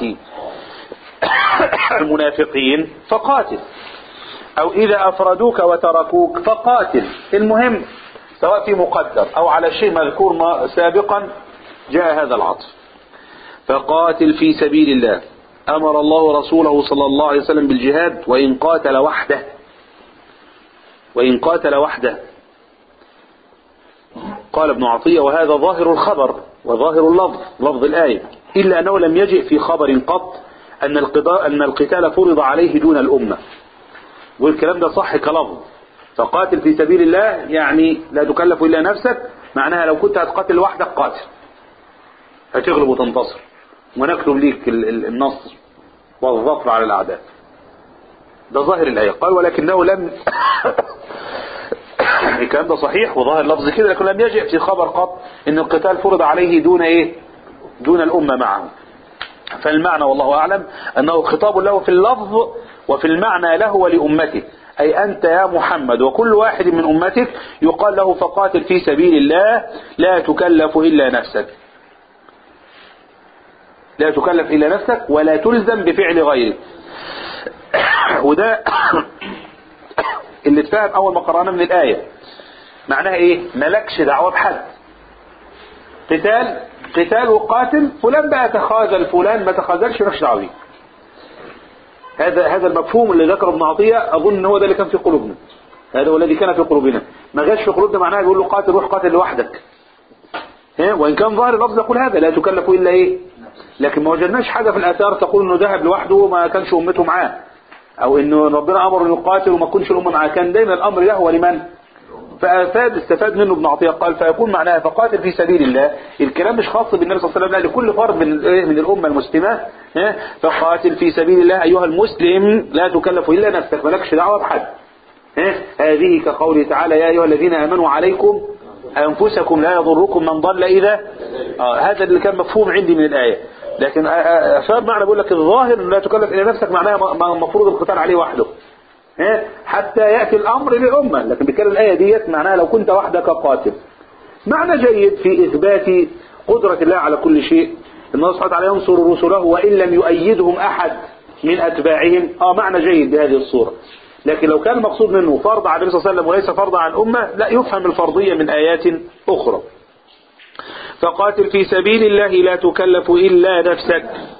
المنافقين فقاتل أو إذا أفردوك وتركوك فقاتل المهم سواء في مقدر أو على شيء مذكور ما سابقا جاء هذا العطف فقاتل في سبيل الله أمر الله رسوله صلى الله عليه وسلم بالجهاد وإن قاتل وحده وإن قاتل وحده قال ابن عطية وهذا ظاهر الخبر وظاهر اللفظ لفظ الآية إلا أنه لم يجئ في خبر قط أن القتال, أن القتال فرض عليه دون الأمة والكلام ده صح كلفظ فقاتل في سبيل الله يعني لا تكلف إلا نفسك معناها لو كنت هتقاتل لوحدك قاتل هتغلب وتنتصر ونكتب ليك ال- ال- النصر والظفر على الأعداء ده ظاهر الآية قال ولكنه لم الكلام ده صحيح وظاهر لفظ كده لكن لم يجئ في خبر قط ان القتال فرض عليه دون ايه دون الامه معه فالمعنى والله اعلم انه خطاب له في اللفظ وفي المعنى له ولامته اي انت يا محمد وكل واحد من امتك يقال له فقاتل في سبيل الله لا تكلف الا نفسك لا تكلف الا نفسك ولا تلزم بفعل غيرك وده اللي اتفهم اول ما قرانا من الايه معناها ايه ملكش دعوه بحد قتال قتال وقاتل فلان بقى تخاذل فلان ما تخاذلش مالكش دعوه بيه هذا هذا المفهوم اللي ذكره ابن عطيه اظن ان هو ده اللي كان في قلوبنا هذا هو الذي كان في قلوبنا ما جاش في قلوبنا معناها يقول له قاتل روح قاتل لوحدك ها وان كان ظاهر اللفظ يقول هذا لا تكلف الا ايه لكن ما وجدناش حاجه في الاثار تقول انه ذهب لوحده وما كانش امته معاه او انه ربنا امر انه يقاتل وما تكونش الامه معاه كان دايما الامر له ولمن فافاد استفاد منه ابن عطيه قال فيكون معناها فقاتل في سبيل الله الكلام مش خاص بالنبي صلى الله عليه وسلم لا لكل فرد من من الامه المسلمه ها؟ فقاتل في سبيل الله ايها المسلم لا تكلف الا نفسك مالكش دعوه بحد ها؟ هذه كقوله تعالى يا ايها الذين امنوا عليكم انفسكم لا يضركم من ضل اذا آه هذا اللي كان مفهوم عندي من الايه لكن اشار معنى بقول لك الظاهر لا تكلف الا نفسك معناها مفروض القتال عليه وحده ها؟ حتى يأتي الأمر للأمة لكن بكلم الآية ديت معناها لو كنت وحدك قاتل معنى جيد في إثبات قدرة الله على كل شيء إن الله سبحانه وتعالى ينصر رسله وإن لم يؤيدهم أحد من أتباعهم آه معنى جيد بهذه الصورة لكن لو كان المقصود منه فرض عن النبي صلى الله عليه وسلم وليس فرض عن أمة لا يفهم الفرضية من آيات أخرى فقاتل في سبيل الله لا تكلف إلا نفسك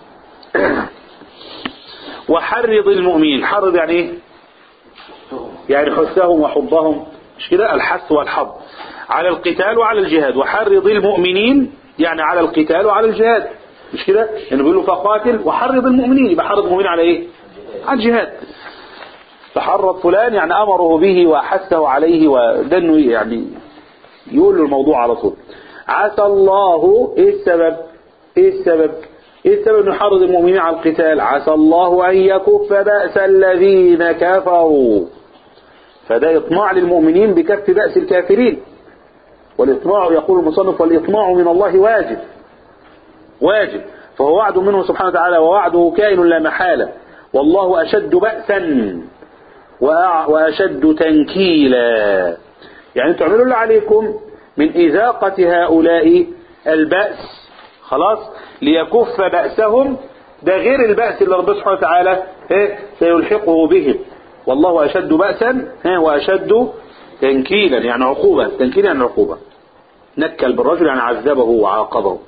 وحرض المؤمنين حرض يعني ايه يعني حثهم وحضهم مش كده الحث والحض على القتال وعلى الجهاد وحرض المؤمنين يعني على القتال وعلى الجهاد مش كده يعني بيقول له فقاتل وحرض المؤمنين يبقى حرض المؤمنين على ايه على الجهاد فحرض فلان يعني امره به وحثه عليه ودنه يعني يقول له الموضوع على طول عسى الله ايه السبب ايه السبب ايه السبب انه يحرض المؤمنين على القتال عسى الله ان يكف بأس الذين كفروا فده اطماع للمؤمنين بكف بأس الكافرين والاطماع يقول المصنف والاطماع من الله واجب واجب فهو وعد منه سبحانه وتعالى ووعده كائن لا محالة والله أشد بأسا وأع- وأشد تنكيلا يعني انتوا اعملوا اللي عليكم من إذاقة هؤلاء البأس خلاص ليكف بأسهم ده غير البأس اللي ربنا سبحانه وتعالى إيه؟ سيلحقه بهم والله أشد بأسا إيه؟ وأشد تنكيلا يعني عقوبة تنكيلا يعني عقوبة نكل بالرجل يعني عذبه وعاقبه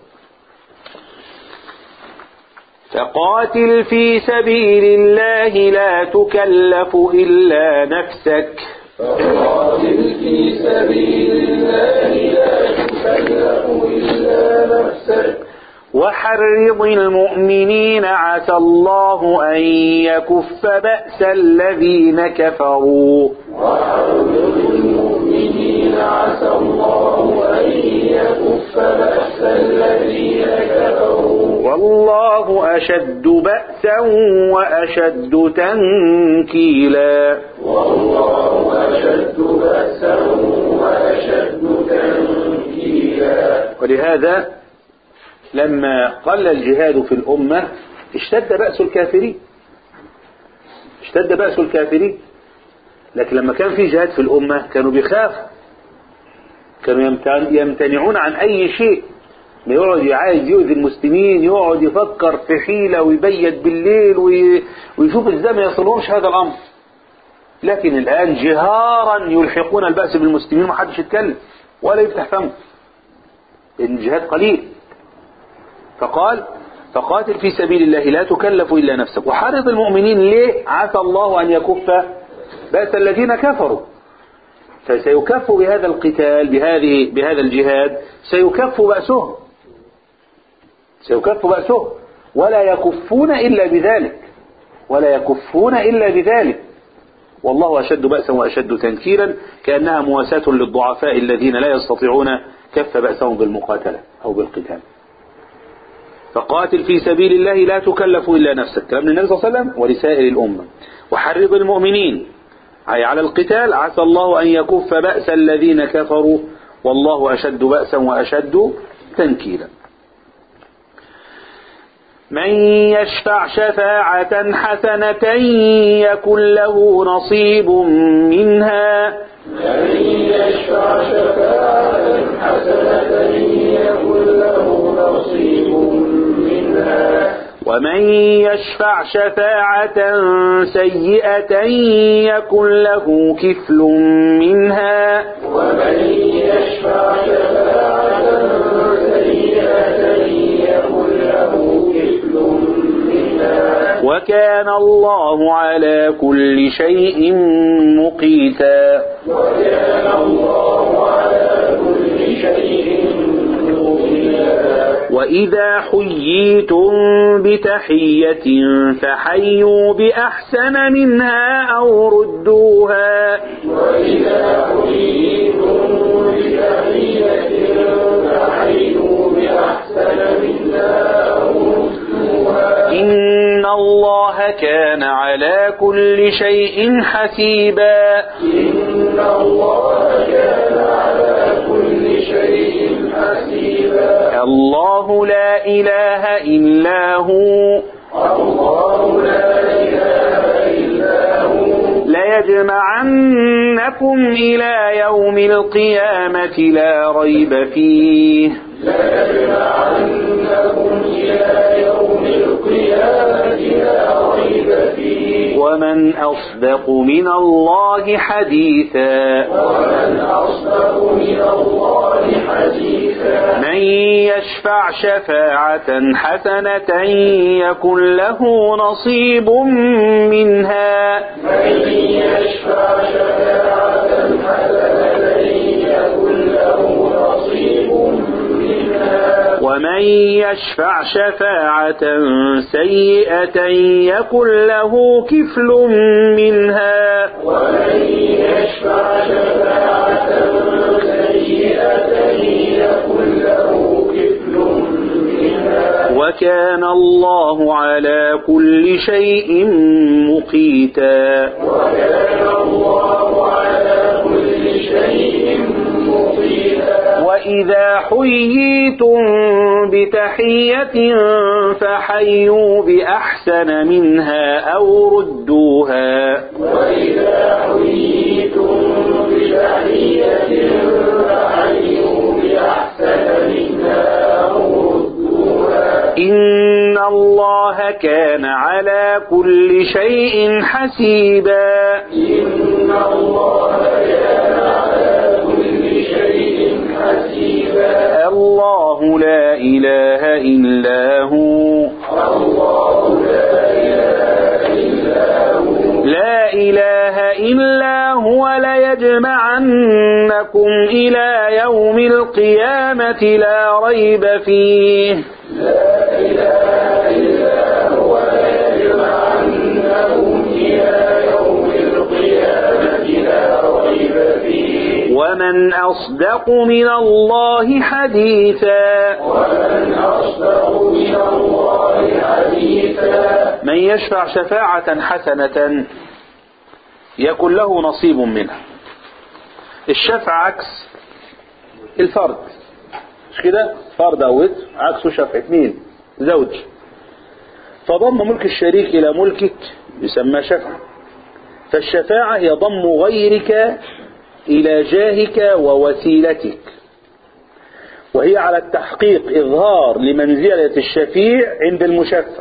فقاتل في سبيل الله لا تكلف إلا نفسك فقاتل في سبيل الله لا تكلف إلا نفسك وحرض المؤمنين عسى الله أن يكف بأس الذين كفروا وحرض المؤمنين عسى الله أن يكف بأس الذين كفروا والله أشد بأسا وأشد تنكيلا والله أشد بأسا وأشد تنكيلا ولهذا لما قل الجهاد في الأمة اشتد بأس الكافرين اشتد بأس الكافرين لكن لما كان في جهاد في الأمة كانوا بيخافوا كانوا يمتن- يمتنعون عن أي شيء ما يقعد عايز يؤذي المسلمين يقعد يفكر في حيلة ويبيت بالليل وي- ويشوف ازاي ما يصلهمش هذا الأمر لكن الآن جهارا يلحقون البأس بالمسلمين ومحدش يتكلم ولا يفتح فمه لأن الجهاد قليل فقال فقاتل في سبيل الله لا تكلف إلا نفسك وحرض المؤمنين ليه عسى الله أن يكف بأس الذين كفروا فسيكف بهذا القتال بهذه بهذا الجهاد سيكف بأسهم سيكف بأسهم ولا يكفون إلا بذلك ولا يكفون إلا بذلك والله أشد بأسا وأشد تنكيلا كأنها مواساة للضعفاء الذين لا يستطيعون كف بأسهم بالمقاتلة أو بالقتال فقاتل في سبيل الله لا تكلف إلا نفسك كلام النبي صلى الله عليه وسلم ولسائر الأمة وحرض المؤمنين أي على القتال عسى الله أن يكف بأس الذين كفروا والله أشد بأسا وأشد تنكيلا من يشفع شفاعة حسنة يكن له نصيب منها من يشفع شفاعة حسنة يكن له نصيب منها ومن يشفع شفاعة سيئة يكن له كفل منها ومن يشفع شفاعة سيئة يكن له كفل منها وكان الله على كل شيء مقيتا وكان الله على كل شيء مقيتا وإذا حييتم بتحية فحيوا بأحسن منها أو ردوها وإذا حييتم بتحية فحيوا بأحسن منها أو ردوها إن الله كان على كل شيء حسيبا إن الله كان على كل شيء حسيبا الله لا إله إلا هو الله لا إله إلا هو ليجمعنكم إلى يوم القيامة لا ريب فيه ليجمعنكم إلى يوم القيامة لا ريب فيه ومن أصدق من الله حديثا ومن أصدق من الله حديثا من يشفع شفاعة حسنة يكن له نصيب منها من يشفع شفاعة حسنة يكن له نصيب منها ومن يشفع شفاعة سيئة يكن له كفل منها ومن يشفع شفاعة سيئة يكن له كفل منها وكان الله على كل شيء مقيتا وكان الله على كل شيء مقيتا وإذا حييتم بتحية فحيوا بأحسن منها أو ردوها وإذا حييتم بتحية فحيوا بأحسن منها أو ردوها إن الله كان على كل شيء حسيبا إن الله كان على كل شيء حسيبا الله لا إله إلا هو الله لا إله إلا هو لا إله إلا هو ليجمعنكم إلى يوم القيامة لا ريب فيه لا إله إلا هو ليجمعنهم إلى يوم القيامة لا ريب فيه ومن أصدق من الله حديثا ومن أصدق من الله حديثا من يشفع شفاعة حسنة يكن له نصيب منها الشفع عكس الفرد مش كده فرد أو وتر عكسه شفع اثنين زوج فضم ملك الشريك إلى ملكك يسمى شفع فالشفاعة هي ضم غيرك إلى جاهك ووسيلتك وهي على التحقيق إظهار لمنزلة الشفيع عند المشفع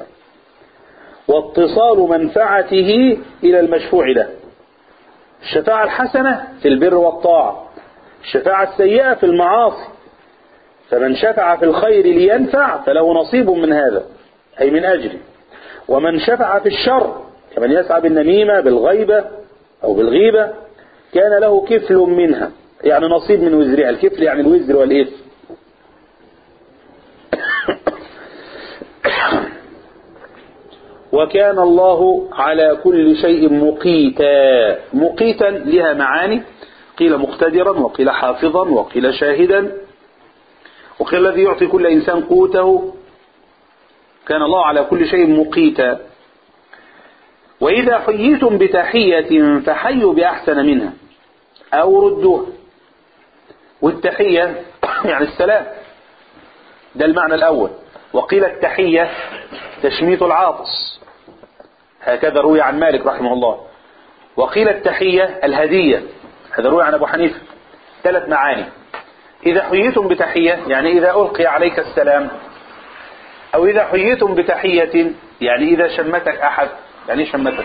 واتصال منفعته إلى المشفوع له الشفاعة الحسنة في البر والطاعة الشفاعة السيئة في المعاصي فمن شفع في الخير لينفع فله نصيب من هذا أي من أجله ومن شفع في الشر كمن يسعى بالنميمة بالغيبة أو بالغيبة كان له كفل منها يعني نصيب من وزرها الكفل يعني الوزر والإثم وكان الله على كل شيء مقيتا مقيتا لها معاني قيل مقتدرا وقيل حافظا وقيل شاهدا وقيل الذي يعطي كل إنسان قوته كان الله على كل شيء مقيتا وإذا حييتم بتحية فحيوا بأحسن منها أو ردوها والتحية يعني السلام ده المعنى الأول وقيل التحية تشميت العاطس هكذا روي عن مالك رحمه الله وقيل التحية الهدية هذا روي عن أبو حنيفة ثلاث معاني إذا حييتم بتحية يعني إذا ألقي عليك السلام أو إذا حييتم بتحية يعني إذا شمتك أحد يعني إيه شمتك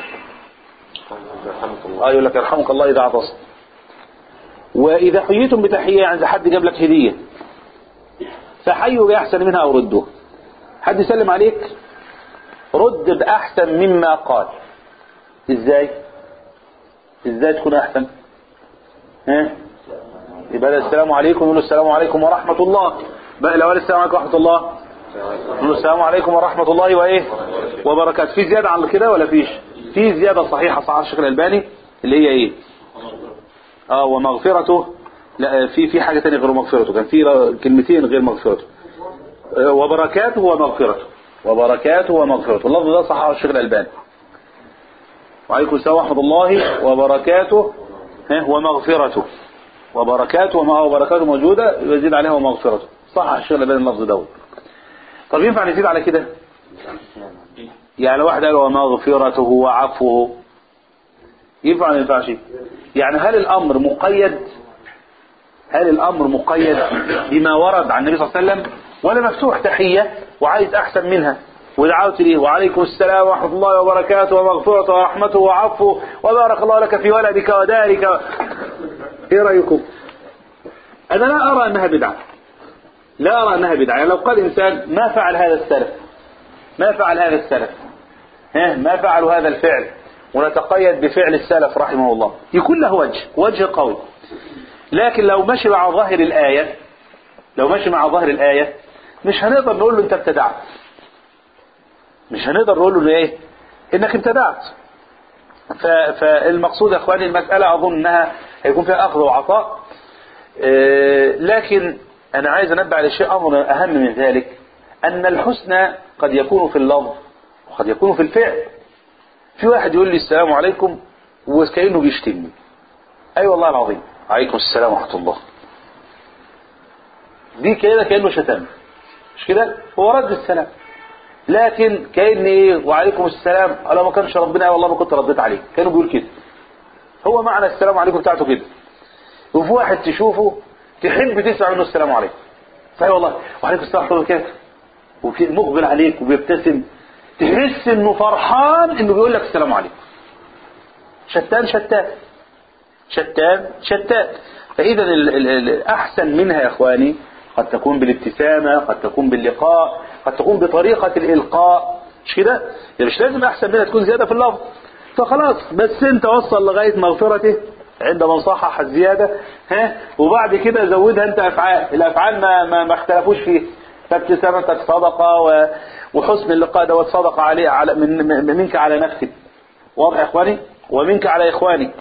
آه يقول لك يرحمك الله إذا عطست وإذا حييتم بتحية يعني إذا حد جاب لك هدية فحيوا بأحسن منها أو ردوها حد يسلم عليك رد بأحسن مما قال إزاي إزاي تكون أحسن ها يبقى السلام عليكم يقول السلام عليكم ورحمة الله بقى لو قال السلام عليكم ورحمة الله يقول السلام عليكم ورحمة الله وإيه وبركاته في زيادة عن كده ولا فيش في زيادة صحيحة صح الشيخ الألباني اللي هي إيه اه ومغفرته لا في في حاجة تانية غير مغفرته كان في كلمتين غير مغفرته آه، وبركاته ومغفرته وبركاته ومغفرته اللفظ ده صححه الشيخ الألباني وعليكم السلام ورحمة الله وبركاته ها، ومغفرته وبركاته وما وبركاته موجودة يزيد عليها ومغفرته صح الشيخ الألباني اللفظ دوت طب ينفع نزيد على كده يعني لو واحد قال ومغفرته وعفوه ينفع ولا ما ينفعش يعني هل الأمر مقيد هل الأمر مقيد بما ورد عن النبي صلى الله عليه وسلم ولا مفتوح تحية وعايز أحسن منها ودعوت ليه وعليكم السلام ورحمة الله وبركاته ومغفرته ورحمته وعفوه وبارك الله لك في ولدك ودارك ايه رأيكم انا لا ارى انها بدعة لا ارى انها بدعة يعني لو قال انسان ما فعل هذا السلف ما فعل هذا السلف ها ما فعلوا هذا الفعل ونتقيد بفعل السلف رحمه الله يكون له وجه وجه قوي لكن لو مشي مع ظاهر الآية لو مشي مع ظاهر الآية مش هنقدر نقول له انت ابتدعت مش هنقدر نقول له ايه انك ابتدعت ف- فالمقصود يا اخواني المسألة اظن انها هيكون فيها اخذ وعطاء آه، لكن انا عايز انبه على شيء امر اهم من ذلك ان الحسنى قد يكون في اللفظ وقد يكون في الفعل في واحد يقول لي السلام عليكم وكأنه بيشتمني اي والله العظيم عليكم السلام ورحمة الله دي كده كأنه شتم مش كده هو رد السلام لكن كأن ايه وعليكم السلام انا ما كانش ربنا والله ما كنت رديت عليه كانوا بيقول كده هو معنى السلام عليكم بتاعته كده وفي واحد تشوفه تحب تسمع منه السلام عليكم صحيح والله وعليكم السلام ورحمه الله وبركاته وفي مقبل عليك وبيبتسم تحس انه فرحان انه بيقول لك السلام عليكم شتان شتان شتان شتان فاذا ال- ال- ال- الاحسن منها يا اخواني قد تكون بالابتسامه قد تكون باللقاء قد تكون بطريقه الالقاء مش كده يعني مش لازم احسن منها تكون زياده في اللفظ فخلاص بس انت وصل لغايه مغفرته عندما صحح الزياده ها وبعد كده زودها انت افعال الافعال ما ما, ما اختلفوش فيه فابتسامتك صدقه و- وحسن اللقاء دوت صدقه عليه على من من- منك على نفسك واضح يا اخواني ومنك على اخوانك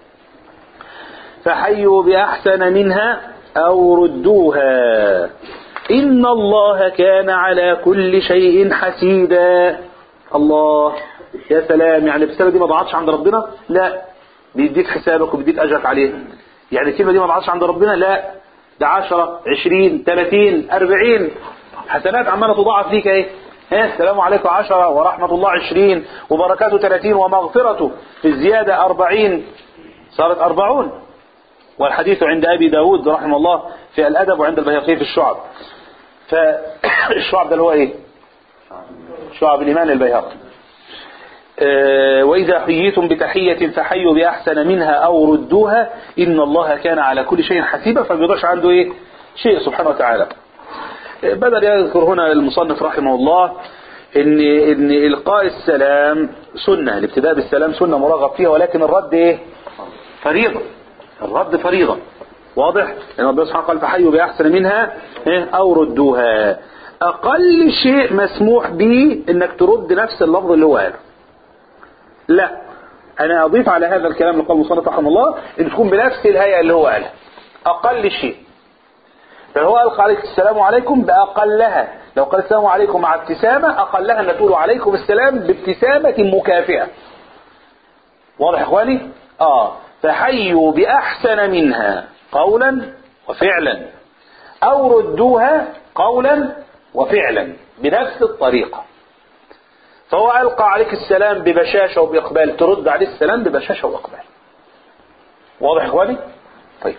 فحيوا بأحسن منها أو ردوها إن الله كان على كل شيء حسيبا الله يا سلام يعني الرسالة دي ما ضاعتش عند ربنا لا بيديك حسابك وبيديك أجرك عليه يعني الكلمة دي ما ضاعتش عند ربنا لا ده عشرة عشرين ثلاثين أربعين حسنات عمالة تضاعف ليك ايه ها السلام عليكم عشرة ورحمة الله عشرين وبركاته ثلاثين ومغفرته في الزيادة أربعين صارت أربعون والحديث عند أبي داود رحمه الله في الأدب وعند البيهقي في الشعب فالشعب ده اللي هو إيه شعب الإيمان البيهقي آه، وإذا حييتم بتحية فحيوا بأحسن منها أو ردوها إن الله كان على كل شيء حسيبا فبيضعش عنده إيه شيء سبحانه وتعالى آه، بدل يذكر هنا المصنف رحمه الله إن إن إلقاء السلام سنة الابتداء بالسلام سنة مرغب فيها ولكن الرد إيه فريضة الرد فريضة واضح لأن ربنا سبحانه قال فحيوا بأحسن منها إيه؟ أو ردوها أقل شيء مسموح به إنك ترد نفس اللفظ اللي هو قاله لا أنا أضيف على هذا الكلام اللي قال المصنف رحمه الله إن تكون بنفس الهيئة اللي هو قالها أقل شيء فهو ألقى عليك السلام عليكم بأقلها لو قال السلام عليكم مع ابتسامة أقلها أن تقول عليكم السلام بابتسامة مكافئة واضح يا إخواني آه فحيوا بأحسن منها قولا وفعلا أو ردوها قولا وفعلا بنفس الطريقة فهو ألقى عليك السلام ببشاشة وبإقبال ترد عليه السلام ببشاشة وإقبال واضح يا إخواني طيب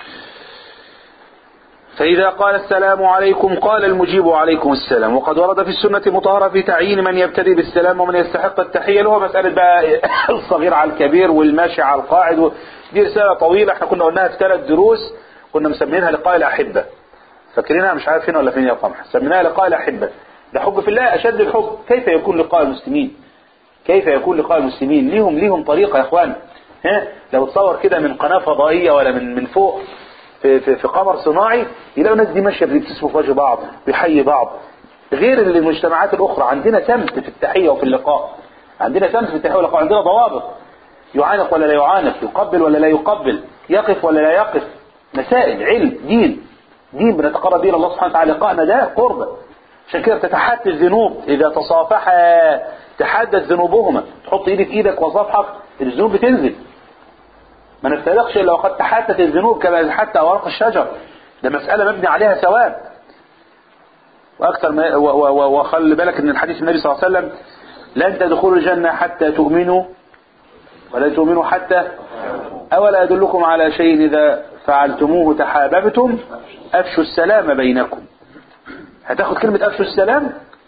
فإذا قال السلام عليكم قال المجيب عليكم السلام وقد ورد في السنة المطهرة في تعيين من يبتدي بالسلام ومن يستحق التحية اللي هو مسألة بقى الصغير على الكبير والماشي على القاعد دي رسالة طويلة احنا كنا قلناها في ثلاث دروس كنا مسمينها لقاء الأحبة فاكرينها مش عارف هنا ولا فين يا قمح سميناها لقاء الأحبة ده حب في الله أشد الحب كيف يكون لقاء المسلمين كيف يكون لقاء المسلمين ليهم ليهم طريقة يا اخوان ها لو تصور كده من قناة فضائية ولا من من فوق في, في, في قمر صناعي يلاقوا الناس دي ماشيه بيبتسموا في وجه بعض بيحيي بعض غير اللي المجتمعات الاخرى عندنا سمت في التحيه وفي اللقاء عندنا سمت في التحيه واللقاء عندنا ضوابط يعانق ولا لا يعانق يقبل ولا لا يقبل يقف ولا لا يقف مسائل علم دين دين بنتقرب به الله سبحانه وتعالى لقائنا ده قربة عشان كده بتتحدث الذنوب اذا تصافحا تحدث ذنوبهما تحط ايدك ايدك وصفحك الذنوب بتنزل ما نفترقش الا وقد تحدث الذنوب كما حتى اوراق الشجر ده مسألة مبني عليها ثواب واكثر ما و- و- و- وخلي بالك ان الحديث النبي صلى الله عليه وسلم لن تدخلوا الجنة حتى تؤمنوا ولا تؤمنوا حتى أولا أدلكم على شيء إذا فعلتموه تحاببتم أفشوا السلام بينكم هتاخد كلمة أفشوا السلام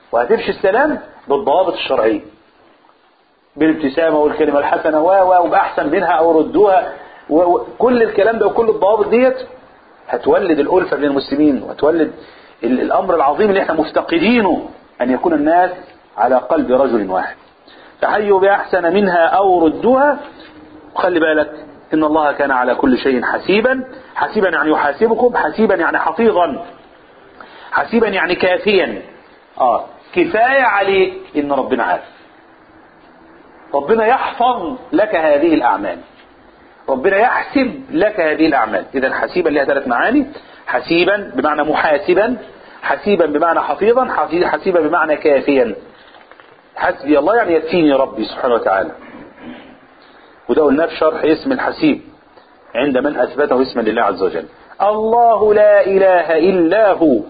وهتفشي السلام بالضوابط الشرعية بالابتسامة والكلمة الحسنة و و وبأحسن منها أو ردوها وكل الكلام ده وكل الضوابط ديت هتولد الألفة بين المسلمين وهتولد ال- الأمر العظيم اللي احنا مفتقدينه أن يكون الناس على قلب رجل واحد فحيوا بأحسن منها أو ردوها وخلي بالك إن الله كان على كل شيء حسيبا حسيبا يعني يحاسبكم حسيبا يعني حفيظا حسيبا يعني كافيا اه كفاية عليك إن ربنا عارف ربنا يحفظ لك هذه الأعمال ربنا يحسب لك هذه الأعمال إذا حسيبا لها ثلاث معاني حسيبا بمعنى محاسبا حسيبا بمعنى حفيظا حسي- حسيبا بمعنى كافيا حسبي الله يعني يكفيني ربي سبحانه وتعالى وده قلناه في شرح اسم الحسيب عند من أثبته اسما لله عز وجل الله لا إله إلا هو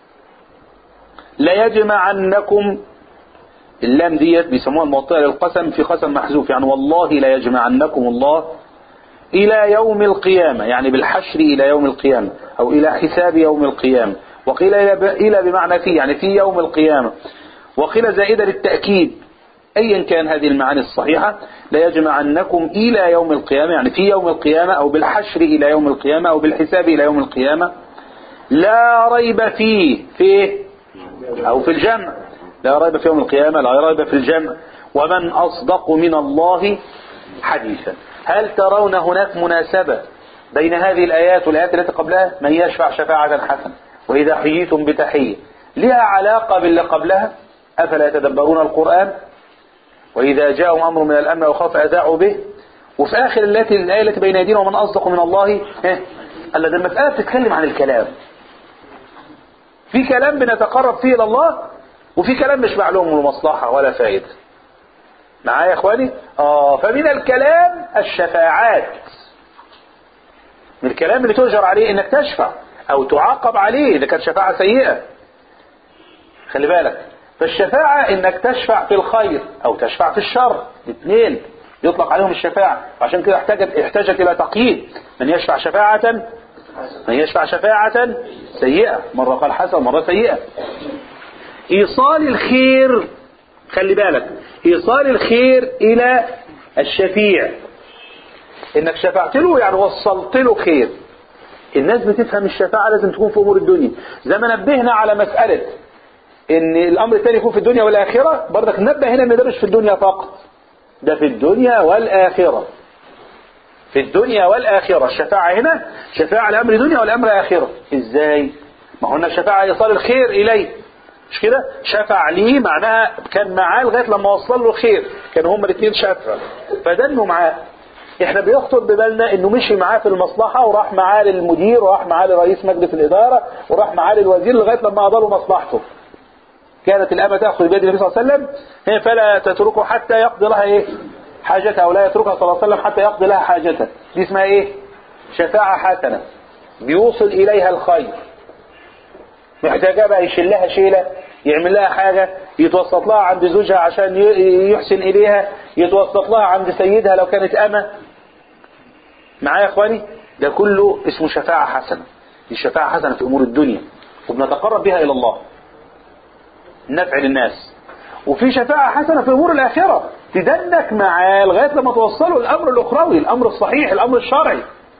ليجمعنكم اللام ديت بيسموها الموطئة للقسم في قسم محذوف يعني والله لا يجمعنكم الله إلى يوم القيامة يعني بالحشر إلى يوم القيامة أو إلى حساب يوم القيامة وقيل إلى ب- إلى بمعنى في يعني في يوم القيامة وقيل زائدة للتأكيد أيا كان هذه المعاني الصحيحة لا يجمعنكم إلى يوم القيامة يعني في يوم القيامة أو بالحشر إلى يوم القيامة أو بالحساب إلى يوم القيامة لا ريب فيه فيه أو في الجمع لا ريب في يوم القيامة لا ريب في الجمع ومن أصدق من الله حديثا هل ترون هناك مناسبة بين هذه الآيات والآيات التي قبلها من يشفع شفاعة حسنة وإذا حييتم بتحية لها علاقة باللي قبلها أفلا يتدبرون القرآن وإذا جاءهم أمر من الأمن أو خوف أذاعوا به وفي آخر التي الآية التي بين أيدينا ومن أصدق من الله إيه؟ ألا ده المسألة بتتكلم عن الكلام في كلام بنتقرب فيه إلى الله وفي كلام مش معلوم له مصلحة ولا فائدة معايا يا اخواني اه فمن الكلام الشفاعات من الكلام اللي تؤجر عليه انك تشفع او تعاقب عليه اذا كانت شفاعة سيئة خلي بالك فالشفاعة انك تشفع في الخير او تشفع في الشر الاثنين يطلق عليهم الشفاعة وعشان كده احتاجت احتاجت الى تقييد من يشفع شفاعة من يشفع شفاعة سيئة مرة قال حسن مرة سيئة ايصال الخير خلي بالك ايصال الخير الى الشفيع انك شفعت له يعني وصلت له خير الناس بتفهم الشفاعة لازم تكون في امور الدنيا زي ما نبهنا على مسألة ان الامر الثاني يكون في الدنيا والاخرة برضك نبه هنا ان ده مش في الدنيا فقط ده في الدنيا والاخرة في الدنيا والاخرة الشفاعة هنا شفاعة لامر دنيا والامر اخرة ازاي ما هو الشفاعة ايصال الخير اليه مش كده شفع ليه معناها كان معاه لغايه لما وصل له الخير كانوا هما الاثنين شفع فدنوا معاه احنا بيخطر ببالنا انه مشي معاه في المصلحه وراح معاه للمدير وراح معاه لرئيس مجلس الاداره وراح معاه للوزير لغايه لما قضى له مصلحته كانت الامه تاخذ بيد النبي صلى الله عليه وسلم هي فلا تتركه حتى يقضي لها ايه حاجتها او لا يتركها صلى الله عليه وسلم حتى يقضي لها حاجتها دي اسمها ايه شفاعه حسنه بيوصل اليها الخير محتاجة بقى يشيلها شيلة يعمل لها حاجة يتوسط لها عند زوجها عشان ي- يحسن إليها يتوسط لها عند سيدها لو كانت أمة معايا يا إخواني ده كله اسمه شفاعة حسنة دي شفاعة حسنة في أمور الدنيا وبنتقرب بها إلى الله نفع للناس وفي شفاعة حسنة في أمور الآخرة تدنك معاه لغاية لما توصلوا الأمر الأخروي الأمر الصحيح الأمر الشرعي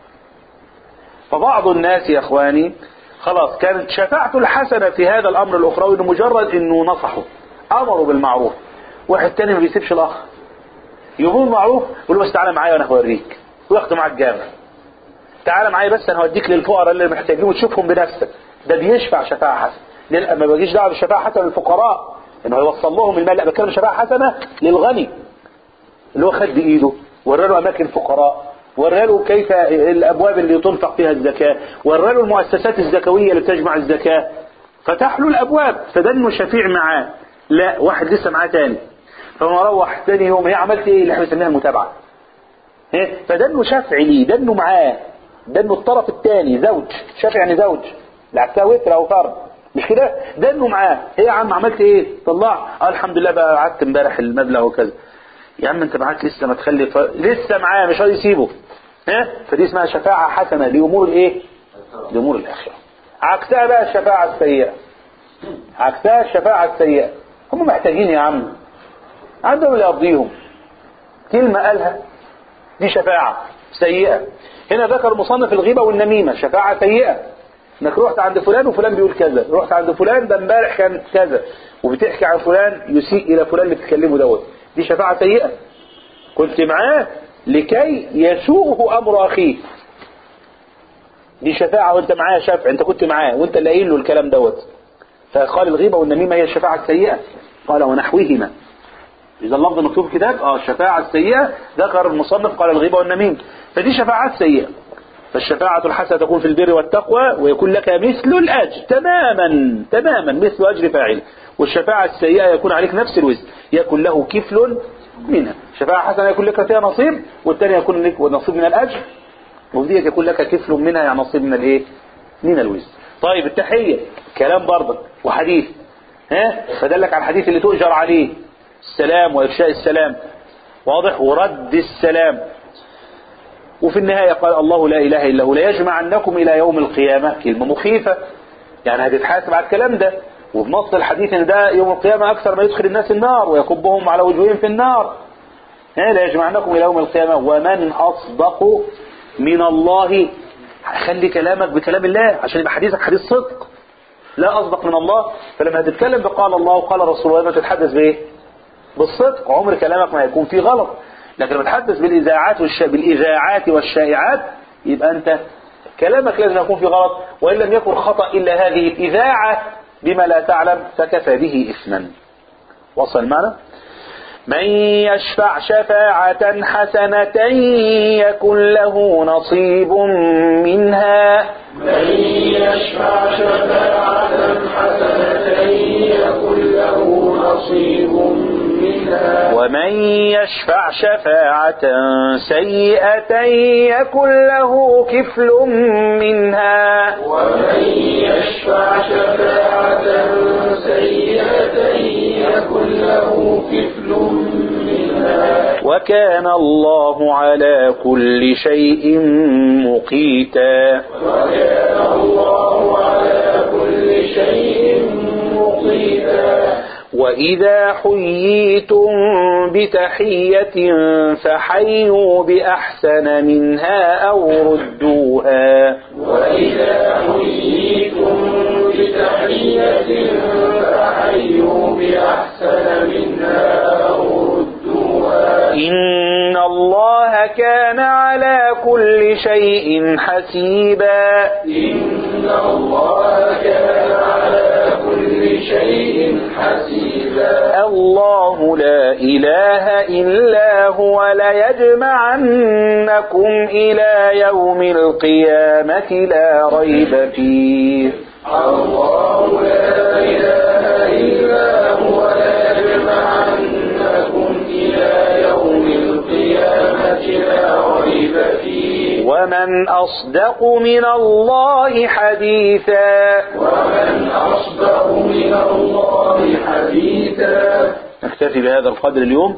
فبعض الناس يا إخواني خلاص كانت شفاعته الحسنة في هذا الأمر الأخروي إنه مجرد إنه نصحه أمره بالمعروف واحد تاني ما بيسيبش الأخ يقول معروف يقول له بس تعالى معايا وأنا هوريك وياخده معاك الجامع تعالى معايا بس أنا هوديك للفقراء اللي محتاجين وتشوفهم بنفسك ده بيشفع شفاعة حسنة ليه ما بجيش دعوة بالشفاعة حسنة للفقراء إنه هيوصل لهم المال لا بتكلم شفاعة حسنة للغني اللي هو خد بإيده وراله أماكن فقراء وراله كيف الأبواب اللي تنفق فيها الزكاة وراله المؤسسات الزكوية اللي بتجمع الزكاة فتح له الأبواب فده إنه شفيع معاه لا واحد لسه معاه تاني فما روح تاني يوم هي عملت ايه اللي احنا بنسميها المتابعة إيه؟ فده انه شفع ليه ده انه معاه ده انه الطرف الثاني زوج شفع يعني زوج العكسها وتر او فرد مش كده ده انه معاه ايه يا عم عملت ايه طلع آه الحمد لله بقى قعدت امبارح المبلغ وكذا يا عم انت معاك لسه ما تخلي ف... لسه معاه مش راضي يسيبه ها فدي اسمها شفاعة حسنة لأمور الايه لأمور الآخرة عكسها بقى الشفاعة السيئة عكسها الشفاعة السيئة هم محتاجين يا عم عندهم اللي يقضيهم كلمة قالها دي شفاعة سيئة هنا ذكر مصنف الغيبة والنميمة شفاعة سيئة انك رحت عند فلان وفلان بيقول كذا رحت عند فلان ده امبارح كان كذا وبتحكي عن فلان يسيء الى فلان اللي بتكلمه دوت دي شفاعة سيئة كنت معاه لكي يسوءه امر اخيه دي شفاعة وانت معاه شفع انت كنت معاه وانت اللي قايل له الكلام دوت فقال الغيبة والنميمة هي الشفاعة السيئة قال ونحوهما إذا اللفظ مكتوب في كتاب اه الشفاعة السيئة ذكر المصنف قال الغيبة والنميمة فدي شفاعات سيئة فالشفاعة الحسنة تكون في البر والتقوى ويكون لك مثل الأجر تماما تماما مثل أجر فاعل والشفاعة السيئة يكون عليك نفس الوزن يكون له كفل منها شفاعة حسنة يكون لك فيها نصيب والثانية يكون لك نصيب من الأجر وفي ديت يكون لك كفل منها يعني نصيب من الايه من الوزن طيب التحية كلام برضك وحديث ها فدلك على الحديث اللي تؤجر عليه السلام وإفشاء السلام واضح ورد السلام وفي النهاية قال الله لا إله إلا هو لا يجمعنكم إلى يوم القيامة كلمة مخيفة يعني هتتحاسب على الكلام ده وبنص الحديث ان ده يوم القيامة أكثر ما يدخل الناس النار ويكبهم على وجوههم في النار ها لا يجمعنكم إلى يوم القيامة ومن أصدق من الله خلي كلامك بكلام الله عشان يبقى حديثك حديث صدق لا أصدق من الله فلما هتتكلم بقال الله وقال رسول الله ما تتحدث بإيه بالصدق عمر كلامك ما يكون فيه غلط لكن لما تحدث بالإذاعات والش... بالإذاعات والشائعات يبقى أنت كلامك لازم يكون فيه غلط وإن لم يكن خطأ إلا هذه الإذاعة بما لا تعلم فكفى به إثما وصل معنا من يشفع شفاعة حسنة يكن له نصيب منها من يشفع شفاعة حسنة يكن له نصيب منها ومن يشفع شفاعة سيئة يكن له كفل منها ومن يشفع شفاعة سيئة يكن له كفل منها وكان الله على كل شيء مقيتا وكان الله على كل شيء مقيتا وإذا حييتم بتحية فحيوا بأحسن منها أو ردوها وإذا حييتم بتحية فحيوا بأحسن منها أو ردوها إن الله كان على كل شيء حسيبا إن الله كان على كل شيء حسيبا الله لا إله إلا هو ليجمعنكم إلى يوم القيامة لا ريب فيه الله لا إله إلا هو ليجمعنكم إلى يوم القيامة لا ريب فيه ومن أصدق من الله حديثا ومن أصدق من الله حديثا نكتفي بهذا القدر اليوم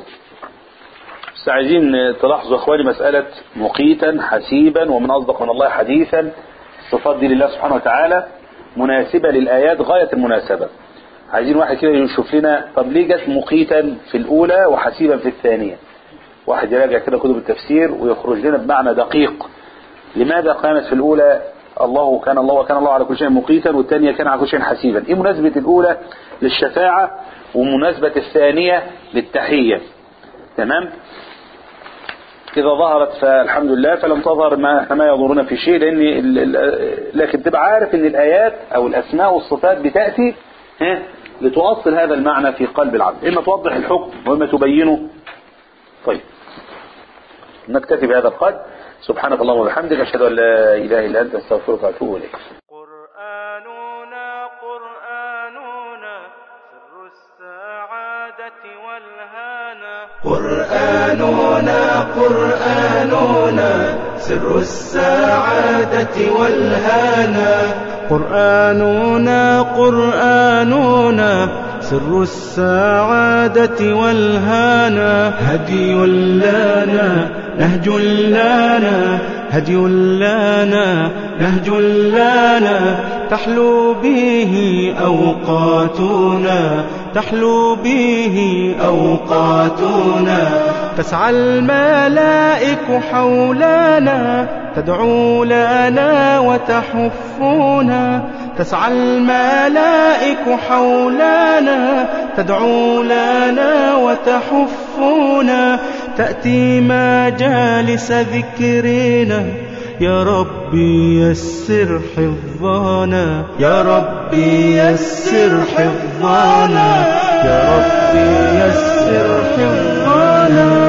بس عايزين تلاحظوا اخواني مسألة مقيتا حسيبا ومن أصدق من الله حديثا الصفات دي لله سبحانه وتعالى مناسبة للآيات غاية المناسبة عايزين واحد كده يشوف لنا طب ليه جت مقيتا في الأولى وحسيبا في الثانية واحد يراجع كده كتب التفسير ويخرج لنا بمعنى دقيق لماذا قامت في الأولى الله كان الله وكان الله على كل شيء مقيتا والثانية كان على كل شيء حسيبا ايه مناسبة الأولى للشفاعة ومناسبة الثانية للتحية تمام إذا ظهرت فالحمد لله فلم تظهر ما احنا ما يضرنا في شيء لأن ال- ال- لكن تبقى عارف ان الآيات أو الأسماء والصفات بتأتي ها لتؤصل هذا المعنى في قلب العبد إما توضح الحكم وإما تبينه طيب نكتفي بهذا القدر سبحانك اللهم وبحمدك أشهد أن لا إله إلا أنت أستغفرك وأتوب إليك قرآننا قرآننا سر السعادة والهانا قرآننا قرآننا سر السعادة والهانا قرآننا قرآننا سر السعادة والهانا هدي لنا نهج لنا هدي لنا نهج لنا تحلو به أوقاتنا تحلو به أوقاتنا تسعى الملائك حولنا تدعو لنا وتحفنا تسعى الملائك حولنا تدعو لنا وتحفنا تأتي مجالس ذكرنا يا ربي يسر حفظنا يا ربي يسر حفظنا يا ربي يسر حفظنا